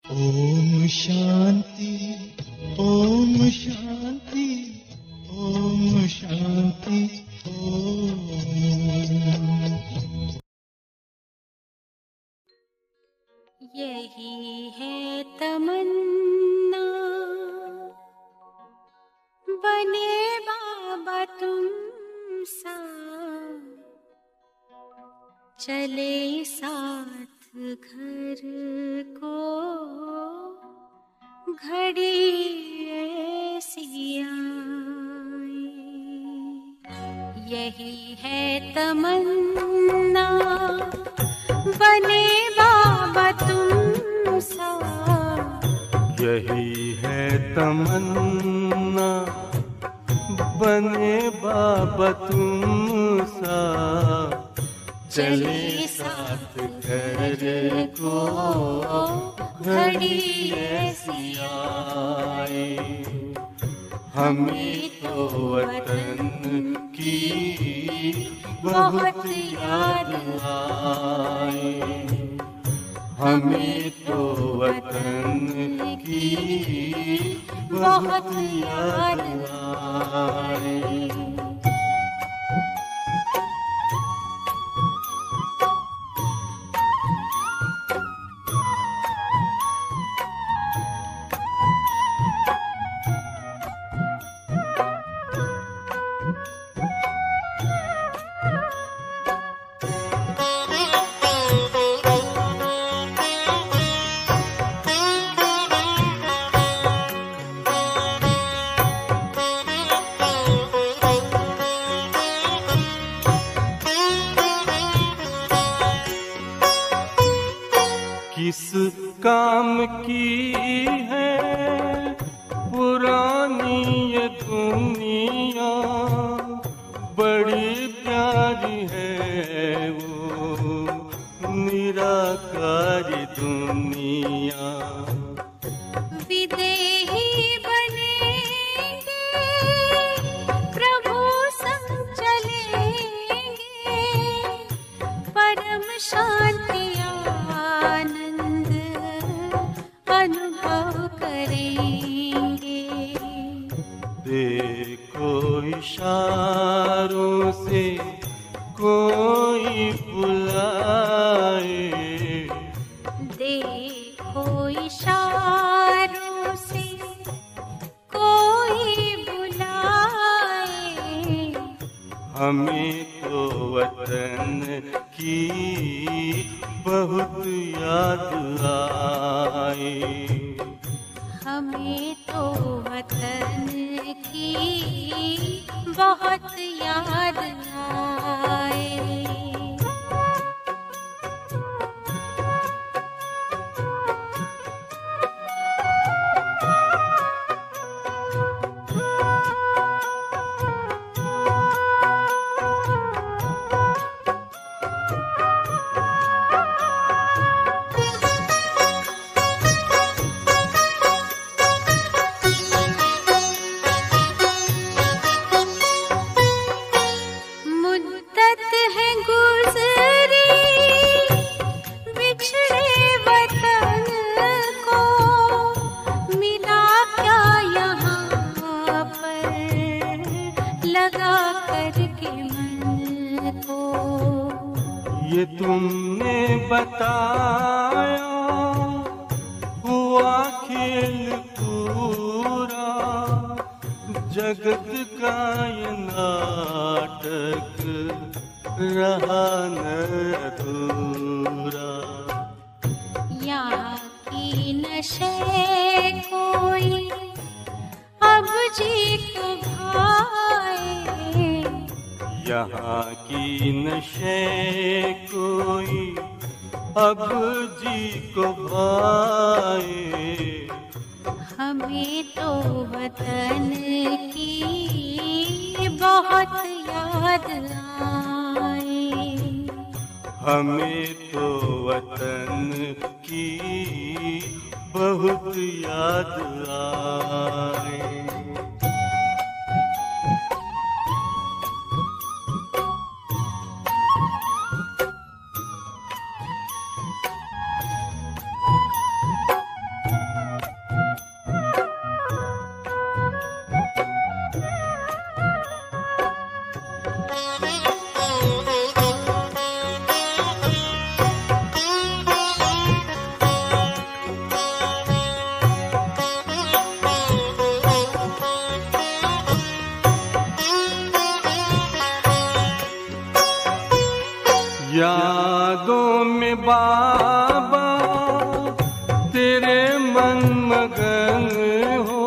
ओम शांति ओम शांति ओम शांति ओम यही है तमन्ना बने बाबा तुम सा चले साथ घर को घड़ी ऐसी आए यही है तमन्ना बने बाबा तुम सा यही है तमन्ना बने बाबा तुम सा चले साथ घर को घड़ी ऐसी आए हमें तो वतन की बहुत याद आए हमें तो वतन की बहुत याद आए किस काम की है पुरानी ये दुनिया बड़ी प्यारी है वो निराकारी दुनिया विदेही बनेंगे प्रभु संग चलेंगे परम शांति आनंद अनुभव करेंगे देखो इशारों से कोई बुलाए देखो इशारों से कोई बुलाए हमें तो वतन की बहुत याद आए हमें तो वतन की बहुत याद आए मुद्दत है गुजरी बिछड़े वतन को मिला क्या यहाँ पर लगा करके मन को ये तुमने बताया हुआ खेल पूरा जगत का ये नाटक रहा न अधूरा यहाँ की नशे कोई अब जीत भाए यहाँ की नशे कोई अब जी को भाए हमें तो वतन की बहुत याद आए हमें तो वतन की बहुत याद आए मन मगन हो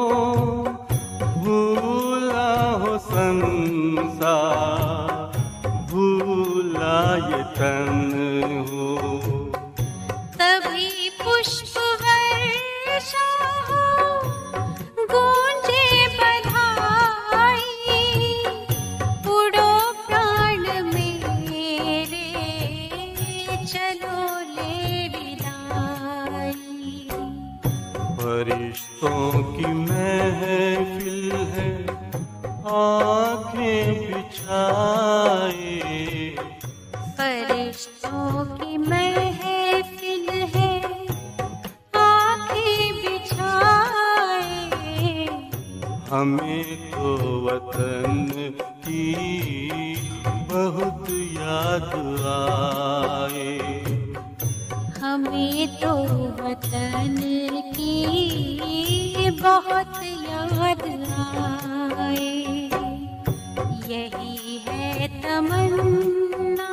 भूला हो संसार भूला ये तन हो तभी पुष्प वर्षा हो गूंजे बधाई उड़ो प्राण मेरे चलो ले विदाई फरिश्तों की महफिल है आंखें बिछाए फरिश्तों की महफिल है आंखें बिछाए हमें तो वतन की बहुत याद आए हमें तो वतन की बहुत याद आए यही है तमन्ना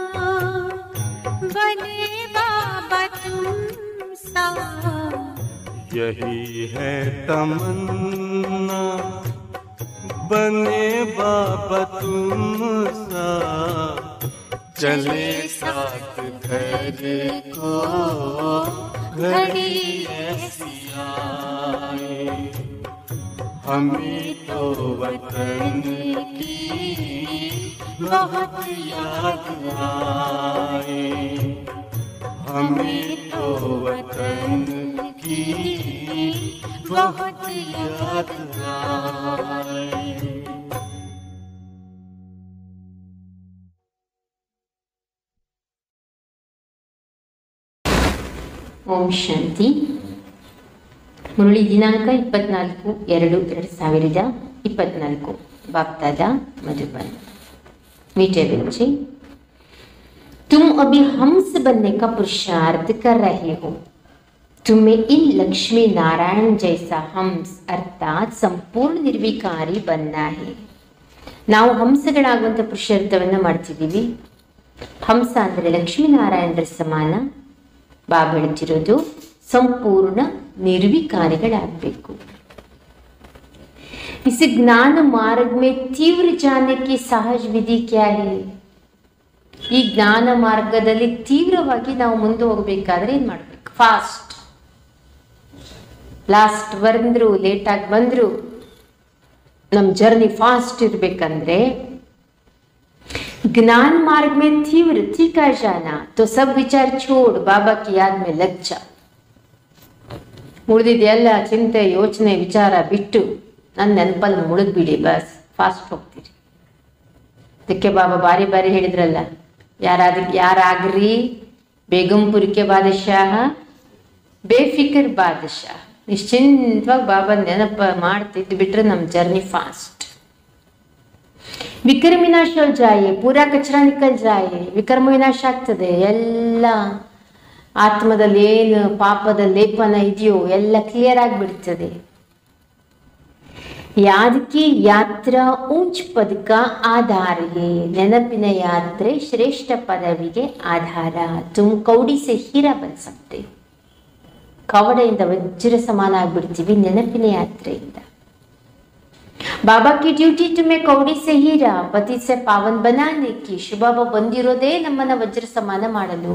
बने बाबा तुम सा यही है तमन्ना बने बाबा तुम सा चले साथ घर को घड़ी ऐसी आए हमें तो वतन की बहुत याद आए हमें तो वतन की बहुत याद आए ಓಂ ಶಾಂತಿ ಮುರಳಿ ದಿನಾಂಕ ಇಪ್ಪತ್ನಾಲ್ಕು ಎರಡು ಎರಡು ಸಾವಿರದ ಇಪ್ಪತ್ನಾಲ್ಕು ಬಾಗ್ದಾದ मधुबन मीठे बच्चे तुम अभी हंस बनने का पुरुषार्थ कर रहे हो तुम्हें इन लक्ष्मी नारायण जैसा हंस अर्थात संपूर्ण ನಿರ್ವಿಕಾರಿ बनना है ನಾವು ಹಂಸಗಳಾಗುವಂಥ ಪುರುಷಾರ್ಥವನ್ನು ಮಾಡ್ತಿದ್ದೀವಿ ಹಂಸ ಅಂದರೆ ಲಕ್ಷ್ಮೀನಾರಾಯಣರ ಸಮಾನ ಬಾಬಾ ಹೇಳ್ತಿರೋದು ಸಂಪೂರ್ಣ ನಿರ್ವಿಕಾರಿಗಳಾಗಬೇಕು इस ज्ञान मार्ग में तीव्र जाने की सहज विधि क्या है ಈ ಜ್ಞಾನ ಮಾರ್ಗದಲ್ಲಿ ತೀವ್ರವಾಗಿ ನಾವು ಮುಂದೆ ಹೋಗ್ಬೇಕಾದ್ರೆ ಏನ್ ಮಾಡ್ಬೇಕು ಫಾಸ್ಟ್ ಲಾಸ್ಟ್ ಬಂದ್ರು ಲೇಟಾಗಿ ಬಂದ್ರು ನಮ್ ಜರ್ನಿ ಫಾಸ್ಟ್ ಇರ್ಬೇಕಂದ್ರೆ ज्ञान मार्ग में तीव्र तीखा जाना तो सब विचार छोड़ बाबा की याद में लग जा ಉಳಿದಿದೆಲ್ಲ ಚಿಂತೆ ಯೋಚನೆ ವಿಚಾರ ಬಿಟ್ಟು ನನ್ನ ನೆನಪಲ್ಲಿ ಮುಳುಗ್ಬಿಡಿ ಬಸ್ ಫಾಸ್ಟ್ ಹೋಗ್ತೀರಿ ಅದಕ್ಕೆ ಬಾಬಾ ಬಾರಿ ಬಾರಿ ಹೇಳಿದ್ರಲ್ಲ ಯಾರಾದ ಯಾರಾಗ್ರಿ ಬೇಗಂಪುರಿಕೆ ಬಾದಶಾಹ ಬೇಫಿಕರ್ ಬಾದಶಾಹ ನಿಶ್ಚಿಂತವಾಗಿ ಬಾಬಾ ನೆನಪ ಮಾಡ್ತಿದ್ದು ಬಿಟ್ರೆ ನಮ್ಮ ಜರ್ನಿ ಫಾಸ್ಟ್ ವಿಕರ್ಮ ವಿನಾಶ हो जाए पूरा ಕಚರಾ ನಿಕಲ್ ಜಾಯೆ ವಿಕರ್ಮ ವಿನಾಶ ಆಗ್ತದೆ ಎಲ್ಲ ಆತ್ಮದಲ್ಲಿ ಏನು ಪಾಪದ ಲೇಪನ ಇದೆಯೋ ಎಲ್ಲ ಕ್ಲಿಯರ್ ಆಗಿಬಿಡ್ತದೆ ಯಾದ್ ಕಿ ಯಾತ್ರಾ ಊಂಚ್ ಪದಕ ಆಧಾರ ಹೇ ನೆನಪಿನ ಯಾತ್ರೆ ಶ್ರೇಷ್ಠ ಪದವಿಗೆ ಆಧಾರ ತುಮ್ ಕೌಡಿ ಸೆ ಹೀರಾ ಬನ್ ಸಕ್ತೆ ಕವಡೆಯಿಂದ ವಜ್ರ ಸಮಾನ ಆಗ್ಬಿಡ್ತೀವಿ ನೆನಪಿನ ಯಾತ್ರೆಯಿಂದ ಬಾಬಾ ಕಿ ಡ್ಯೂಟಿ ತುಮೆ ಕೌಡಿ ಸೆ ಹೀರಾ ಪತಿ ಸೆ ಪಾವನ್ ಬನಾನೆ ಕಿ ಶಿವಬಾಬಾ ಬಂದಿರೋದೇ ನಮ್ಮನ್ನ ವಜ್ರ ಸಮಾನ ಮಾಡಲು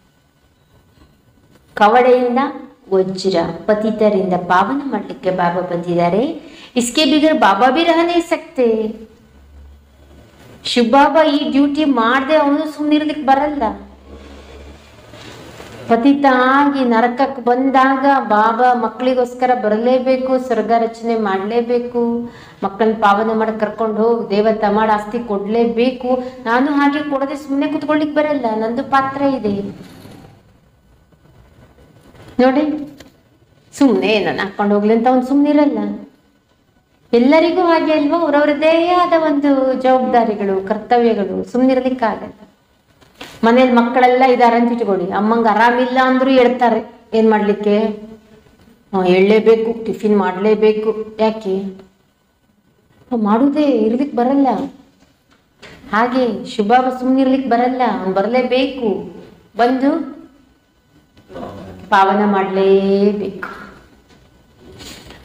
ಕವಡೆಯಿಂದ ವಜ್ರ ಪತಿತರಿಂದ ಪಾವನ ಮಾಡಲಿಕ್ಕೆ ಬಾಬಾ ಬಂದಿದ್ದಾರೆ ಇಸ್ಕೆ ಬಿಗರ್ ಬಾಬಾ ಬಿ ರಹ नहीं सकते ಶಿವಬಾಬಾ ಈ ಡ್ಯೂಟಿ ಮಾಡದೆ ಅವನು ಸುಮ್ಮನಿರ್ಲಿಕ್ಕೆ ಬರಲ್ಲ ಪತಿತ ಆಗಿ ನರಕಕ್ಕೆ ಬಂದಾಗ ಬಾಬಾ ಮಕ್ಕಳಿಗೋಸ್ಕರ ಬರಲೇಬೇಕು ಸ್ವರ್ಗ ರಚನೆ ಮಾಡಲೇಬೇಕು ಮಕ್ಕಳನ್ನ ಪಾವನ ಮಾಡಿ ಕರ್ಕೊಂಡು ಹೋಗಿ ದೇವತ ಮಾಡಿ ಆಸ್ತಿ ಕೊಡ್ಲೇಬೇಕು ನಾನು ಹಾಗೆ ಕೊಡದೆ ಸುಮ್ಮನೆ ಕುತ್ಕೊಳ್ಳಿಕ್ ಬರಲ್ಲ ನಂದು ಪಾತ್ರ ಇದೆ ನೋಡಿ ಸುಮ್ಮನೆ ನಾನು ಹಾಕೊಂಡು ಹೋಗ್ಲಿ ಅಂತ ಅವ್ನು ಸುಮ್ಮನಿರಲ್ಲ ಎಲ್ಲರಿಗೂ ಹಾಗೆ ಅಲ್ವಾ ಅವ್ರವ್ರದ್ದೇ ಆದ ಒಂದು ಜವಾಬ್ದಾರಿಗಳು ಕರ್ತವ್ಯಗಳು ಸುಮ್ಮನಿರ್ಲಿಕ್ಕಾಗಲ್ಲ ಮನೇಲಿ ಮಕ್ಕಳೆಲ್ಲ ಇದಾರೆ ಅಂತ ಇಟ್ಕೊಳ್ಳಿ ಅಮ್ಮಂಗೆ ಆರಾಮಿಲ್ಲ ಅಂದ್ರೂ ಹೇಳ್ತಾರೆ ಏನ್ ಮಾಡ್ಲಿಕ್ಕೆ ಹ್ಮ್, ಎಳ್ಳೇಬೇಕು ಟಿಫಿನ್ ಮಾಡಲೇಬೇಕು ಯಾಕೆ ನಾವ್ ಮಾಡುದೇ ಇರ್ಲಿಕ್ಕೆ ಬರಲ್ಲ ಹಾಗೆ ಶುಭ ಸುಮ್ಮನಿರ್ಲಿಕ್ಕೆ ಬರಲ್ಲ ಅವ್ನು ಬರಲೇಬೇಕು ಬಂದು ಪಾವನ ಮಾಡಲೇಬೇಕು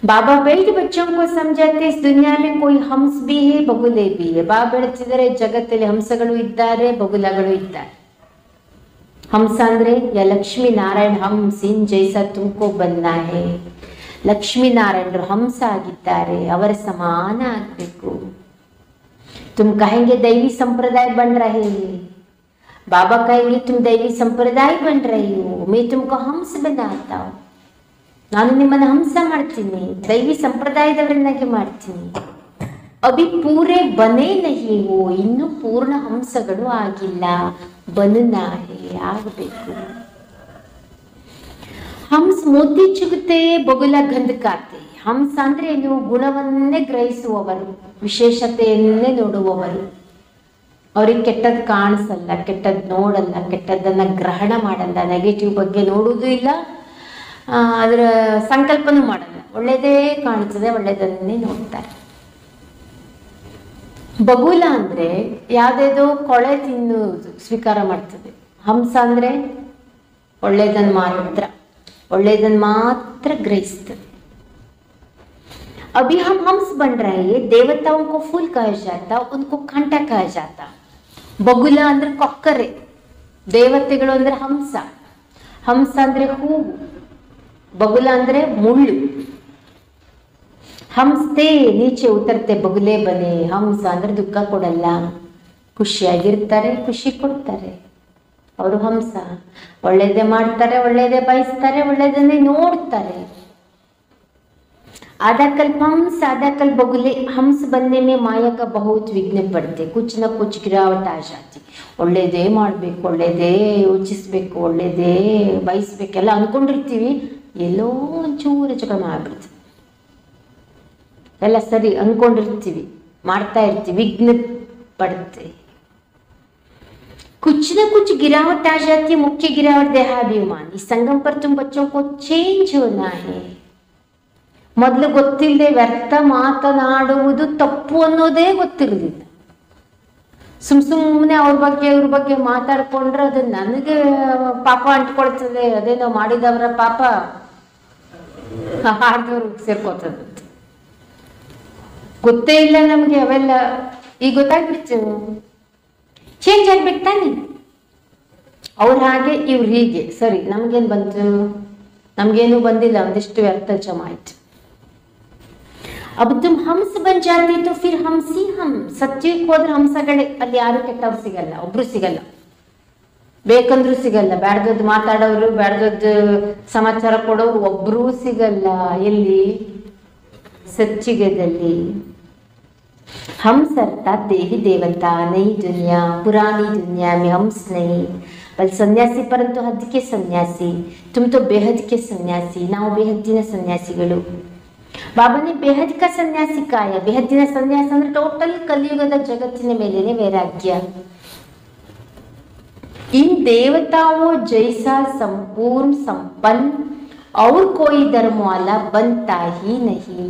ಬಾಬಾ ಬೇಡ ಬಚ್ಚೋं को समझाते इस दुनिया में कोई हंस भी है बगुले भी है ಬಾಬಾ ಹೇಳ್ತಿದ್ದಾರೆ ಜಗತ್ತಲ್ಲಿ ಹಂಸಗಳು ಇದ್ದಾರೆ ಬಗುಲಗಳು ಇದ್ದಾರೆ ಹಂಸ ಅಂದ್ರೆ ಯ ಲಕ್ಷ್ಮೀ ನಾರಾಯಣ ಹಂಸಿನ್ ಜೈಸ ತುಮಕೋ ಬನ್ನ ಹೇ ಲಕ್ಷ್ಮೀ ನಾರಾಯಣರು ಹಂಸ ಆಗಿದ್ದಾರೆ ಅವರ ಸಮಾನ ಆಗ್ಬೇಕು तुम कहेंगे दैवी संप्रदाय बन रहे हैं बाबा कहेंगे तुम दैवी संप्रदाय बन रही हो मैं तुमको हंस बनाता हूँ ನಾನು ನಿಮ್ಮನ್ನು ಹಂಸ ಮಾಡ್ತೀನಿ ದೈವಿ ಸಂಪ್ರದಾಯದವರನ್ನಾಗಿ ಮಾಡ್ತೀನಿ ಅಭಿ ಪೂರೆ ಬನೇ ನಹಿ ಹೋ ಇನ್ನು ಪೂರ್ಣ ಹಂಸಗಳು ಆಗಿಲ್ಲ ಬನನಾ ಹೇ ಆಗಬೇಕು ಹಂಸ ಮೋತಿ ಚುಗುತ್ತೆ ಬೊಗುಲ ಗಂಧಕಾತೆ ಹಂಸ ಅಂದ್ರೆ ನೀವು ಗುಣವನ್ನೇ ಗ್ರಹಿಸುವವರು ವಿಶೇಷತೆಯನ್ನೇ ನೋಡುವವರು ಅವ್ರಿಗೆ ಕೆಟ್ಟದ್ದು ಕಾಣಿಸಲ್ಲ ಕೆಟ್ಟದ್ದು ನೋಡಲ್ಲ ಕೆಟ್ಟದ್ದನ್ನ ಗ್ರಹಣ ಮಾಡಲ್ಲ ನೆಗೆಟಿವ್ ಬಗ್ಗೆ ನೋಡುವುದೂ ಇಲ್ಲ ಆ, ಅದರ ಸಂಕಲ್ಪನೂ ಮಾಡಲ್ಲ ಒಳ್ಳೇದೇ ಕಾಣಿಸ್ತದೆ ಒಳ್ಳೇದನ್ನೇ ನೋಡ್ತಾರೆ ಬಗುಲ ಅಂದ್ರೆ ಯಾವ್ದೇದೋ ಕೊಳೆ ತಿನ್ನುವುದು ಸ್ವೀಕಾರ ಮಾಡ್ತದೆ ಹಂಸ ಅಂದ್ರೆ ಒಳ್ಳೇದನ್ನ ಮಾತ್ರ ಒಳ್ಳೇದನ್ನ ಮಾತ್ರ ಗ್ರಹಿಸ್ತದೆ अभी हम हंस बन रहे हैं देवताओं को फूल कहा जाता उनको कांटा कहा जाता ಬಗುಲ ಅಂದ್ರೆ ಕೊಕ್ಕರೆ ದೇವತೆಗಳು ಅಂದ್ರೆ ಹಂಸ ಹಂಸ ಅಂದ್ರೆ ಹೂವು ಬಗುಲ ಅಂದ್ರೆ ಮುಳ್ಳು ಹಂಸತೆ ನೀಚೆ ಉತ್ತರತೆ ಬಗುಲೆ ಬನೆ ಹಂಸ ಅಂದ್ರೆ ದುಃಖ ಕೊಡಲ್ಲ ಖುಷಿಯಾಗಿರ್ತಾರೆ ಖುಷಿ ಕೊಡ್ತಾರೆ ಅವರು ಹಂಸ ಒಳ್ಳೇದೇ ಮಾಡ್ತಾರೆ ಒಳ್ಳೇದೇ ಬಯಸ್ತಾರೆ ಒಳ್ಳೇದನ್ನೇ ನೋಡ್ತಾರೆ आधा कल हंस आधा कल बगुले हंस बनने में माया का बहुत विघ्न पड़ते कुछ न कुछ ಗಿರಾವಟ್ ಆ ಜಾತಿ ಒಳ್ಳೇದೇ ಮಾಡ್ಬೇಕು ಒಳ್ಳೇದೇ ಯೋಚಿಸ್ಬೇಕು ಒಳ್ಳೇದೇ ಬಯಸ್ಬೇಕೆಲ್ಲ ಅನ್ಕೊಂಡಿರ್ತೀವಿ ಎಲ್ಲೋ ಒಂಚೂರು ಹೆಚ್ಚು ಕಡಿಮೆ ಆಗ್ಬಿಡ್ತೀವಿ ಎಲ್ಲ ಸರಿ ಅನ್ಕೊಂಡಿರ್ತೀವಿ ಮಾಡ್ತಾ ಇರ್ತೀವಿ ವಿಘ್ನ ಪಡುತ್ತೆ कुछ न कुछ गिरावट आ जाती है मुख्य गिरावट देहाभिमान इस संगम पर तुम बच्चों को चेंज होना है ಮೊದಲು ಗೊತ್ತಿಲ್ಲದೆ ವ್ಯರ್ಥ ಮಾತನಾಡುವುದು ತಪ್ಪು ಅನ್ನೋದೇ ಗೊತ್ತಿರಲಿಲ್ಲ ಸುಮ್ ಸುಮ್ಮನೆ ಅವ್ರ ಬಗ್ಗೆ ಇವ್ರ ಬಗ್ಗೆ ಮಾತಾಡ್ಕೊಂಡ್ರೆ ಅದು ನನಗೆ ಪಾಪ ಅಂಟ್ಕೊಳ್ತದೆ ಅದೇನೋ ಮಾಡಿದವರ ಪಾಪ ಹಾಡ್ದವ್ರಿಗೆ ಸೇರ್ಕೋತದಂತೆ ಗೊತ್ತೇ ಇಲ್ಲ ನಮಗೆ ಅವೆಲ್ಲ ಈಗ ಗೊತ್ತಾಗ್ಬಿಡ್ತು ಚೇಂಜ್ ಆಗ್ಬೇಕು ತಾನೆ ಅವ್ರು ಹಾಗೆ ಇವ್ರು ಹೀಗೆ ಸರಿ ನಮ್ಗೇನ್ ಬಂತು ನಮ್ಗೇನು ಬಂದಿಲ್ಲ ಒಂದಿಷ್ಟು ವ್ಯರ್ಥ ಜಮ ಆಯ್ತು अब तुम हंस बन जाते तो फिर हंसी हम ಸತ್ಯಕ್ಕೆ ಹೋದ್ರೆ ಹಂಸಗಳೇ ಅಲ್ಲಿ ಯಾರು ಕೆಟ್ಟವ್ರು ಸಿಗಲ್ಲ ಒಬ್ರು ಸಿಗಲ್ಲ ಬೇಕಂದ್ರೂ ಸಿಗಲ್ಲ ಬ್ಯಾಡ್ದದ್ದು ಮಾತಾಡೋರು ಬ್ಯಾಡ್ದದ್ದು ಸಮಾಚಾರ ಕೊಡೋರು ಒಬ್ರೂ ಸಿಗಲ್ಲ ಎಲ್ಲಿ ಸಚ್ಚಿಗೆದಲ್ಲಿ हंस अर्थात देवी देवता नई दुनिया पुरानी दुनिया में हंस नहीं बल सन्यासी परंतु हद के सन्यासी तुम तो बेहद के सन्यासी ನಾವು ಬೇಹದ್ದಿನ ಸನ್ಯಾಸಿಗಳು ಬಾಬಾನೇ ಬೇಹದ್ ಕ ಸನ್ಯಾಸಿ ಕಾಯ ಬೇಹದ್ದಿನ ಸನ್ಯಾಸ ಅಂದ್ರೆ ಟೋಟಲ್ ಕಲಿಯುಗದ ಜಗತ್ತಿನ ಮೇಲೇನೆ ವೈರಾಗ್ಯ इन देवताओं जैसा संपूर्ण संपन्न और कोई धर्म वाला बनता ही नहीं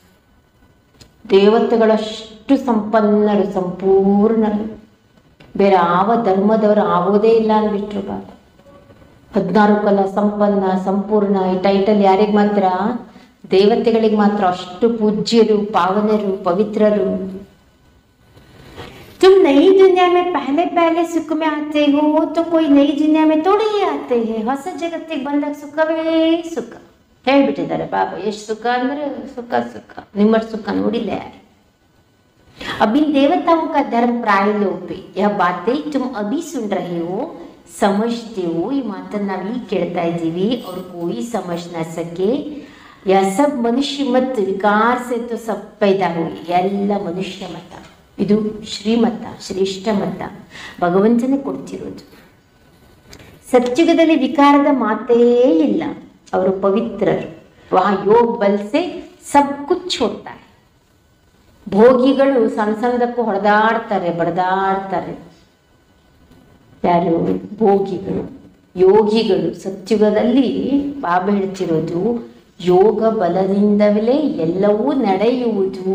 ದೇವತೆಗಳಷ್ಟು ಸಂಪನ್ನರು ಸಂಪೂರ್ಣರು ಬೇರೆ ಯಾವ ಧರ್ಮದವರು ಆಗೋದೇ ಇಲ್ಲ ಅಂದ್ಬಿಟ್ರು ಬಾಬಾ ಹದಿನಾರು ಕಲ ಸಂಪನ್ನ ಸಂಪೂರ್ಣ ಈ ಟೈಟಲ್ ಯಾರಿಗೆ ಮಾತ್ರ ದೇವತೆಗಳಿಗೆ ಮಾತ್ರ ಅಷ್ಟು ಪೂಜ್ಯರು ಪಾವನರು ಪವಿತ್ರರು तुम नई दुनिया में पहले पहले सुख में आते हो तो कोई नई दुनिया में थोड़ी ही आते हैं ಹೊಸ ಜಗತ್ತಿಗೆ ಬಂದಾಗ ಸುಖವೇ ಸುಖ ಹೇಳ್ಬಿಟ್ಟಿದ್ದಾರೆ ಬಾಬಾ ಎಷ್ಟು ಸುಖ ಅಂದ್ರೆ ಸುಖ ಸುಖ ನಿಮ್ಮ ಸುಖ ನೋಡಿಲ್ಲ ಯಾರು अब इन देवताओं का धर्म प्राय लोप है यह बातें तुम अभी सुन रहे हो समझते हो ಈ ಮಾತನ್ನ ನಾವೀಗ ಕೇಳ್ತಾ ಇದ್ದೀವಿ और कोई समझ न सके यह सब मनुष्य मत विकार से तो सब पैदा हुई ಎಲ್ಲ ಮನುಷ್ಯ ಮತ ಇದು ಶ್ರೀಮತ ಶ್ರೇಷ್ಠ ಮತ ಭಗವಂತನೇ ಕೊಡ್ತಿರೋದು ಸತ್ಯುಗದಲ್ಲಿ ವಿಕಾರದ ಮಾತೇ ಇಲ್ಲ ಅವರು ಪವಿತ್ರರು ವಹ ಯೋಗ ಬಲ್ಸೆ ಸಬ್ ಕುಚ್ ಹೋಗ್ತಾರೆ ಭೋಗಿಗಳು ಸಣ್ಣ ಸಣ್ಣದಕ್ಕೂ ಹೊಡೆದಾಡ್ತಾರೆ ಬಡದಾಡ್ತಾರೆ ಯಾರು ಭೋಗಿಗಳು ಯೋಗಿಗಳು ಸತ್ಯುಗದಲ್ಲಿ ಬಾಬಾ ಹೇಳ್ತಿರೋದು ಯೋಗ ಬಲದಿಂದಲೇ ಎಲ್ಲವೂ ನಡೆಯುವುದು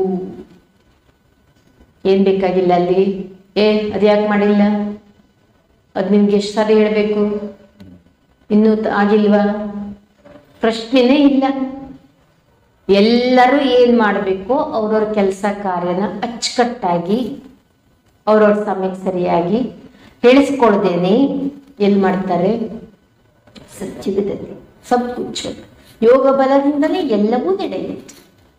ಏನ್ ಬೇಕಾಗಿಲ್ಲ ಅಲ್ಲಿ ಏ ಅದ್ಯಾಕೆ ಮಾಡಿಲ್ಲ ಅದ್ ನಿಮ್ಗೆ ಎಷ್ಟು ಸಾರಿ ಹೇಳ್ಬೇಕು ಇನ್ನೂ ತ- ಆಗಿಲ್ವಾ ಪ್ರಶ್ನೆನೇ ಇಲ್ಲ ಎಲ್ಲರೂ ಏನ್ ಮಾಡಬೇಕು ಅವ್ರವ್ರ ಕೆಲಸ ಕಾರ್ಯನ ಅಚ್ಚುಕಟ್ಟಾಗಿ ಅವ್ರವ್ರ ಸಮಯಕ್ಕೆ ಸರಿಯಾಗಿ ಹೇಳಿಸ್ಕೊಳ್ದೇನೆ ಎಲ್ಲಿ ಮಾಡ್ತಾರೆ ಸತ್ಯುಗದಲ್ಲಿ ಸಬ್ ಕುछ ಯೋಗ ಬಲದಿಂದಲೇ ಎಲ್ಲವೂ ನಡೆಯುತ್ತೆ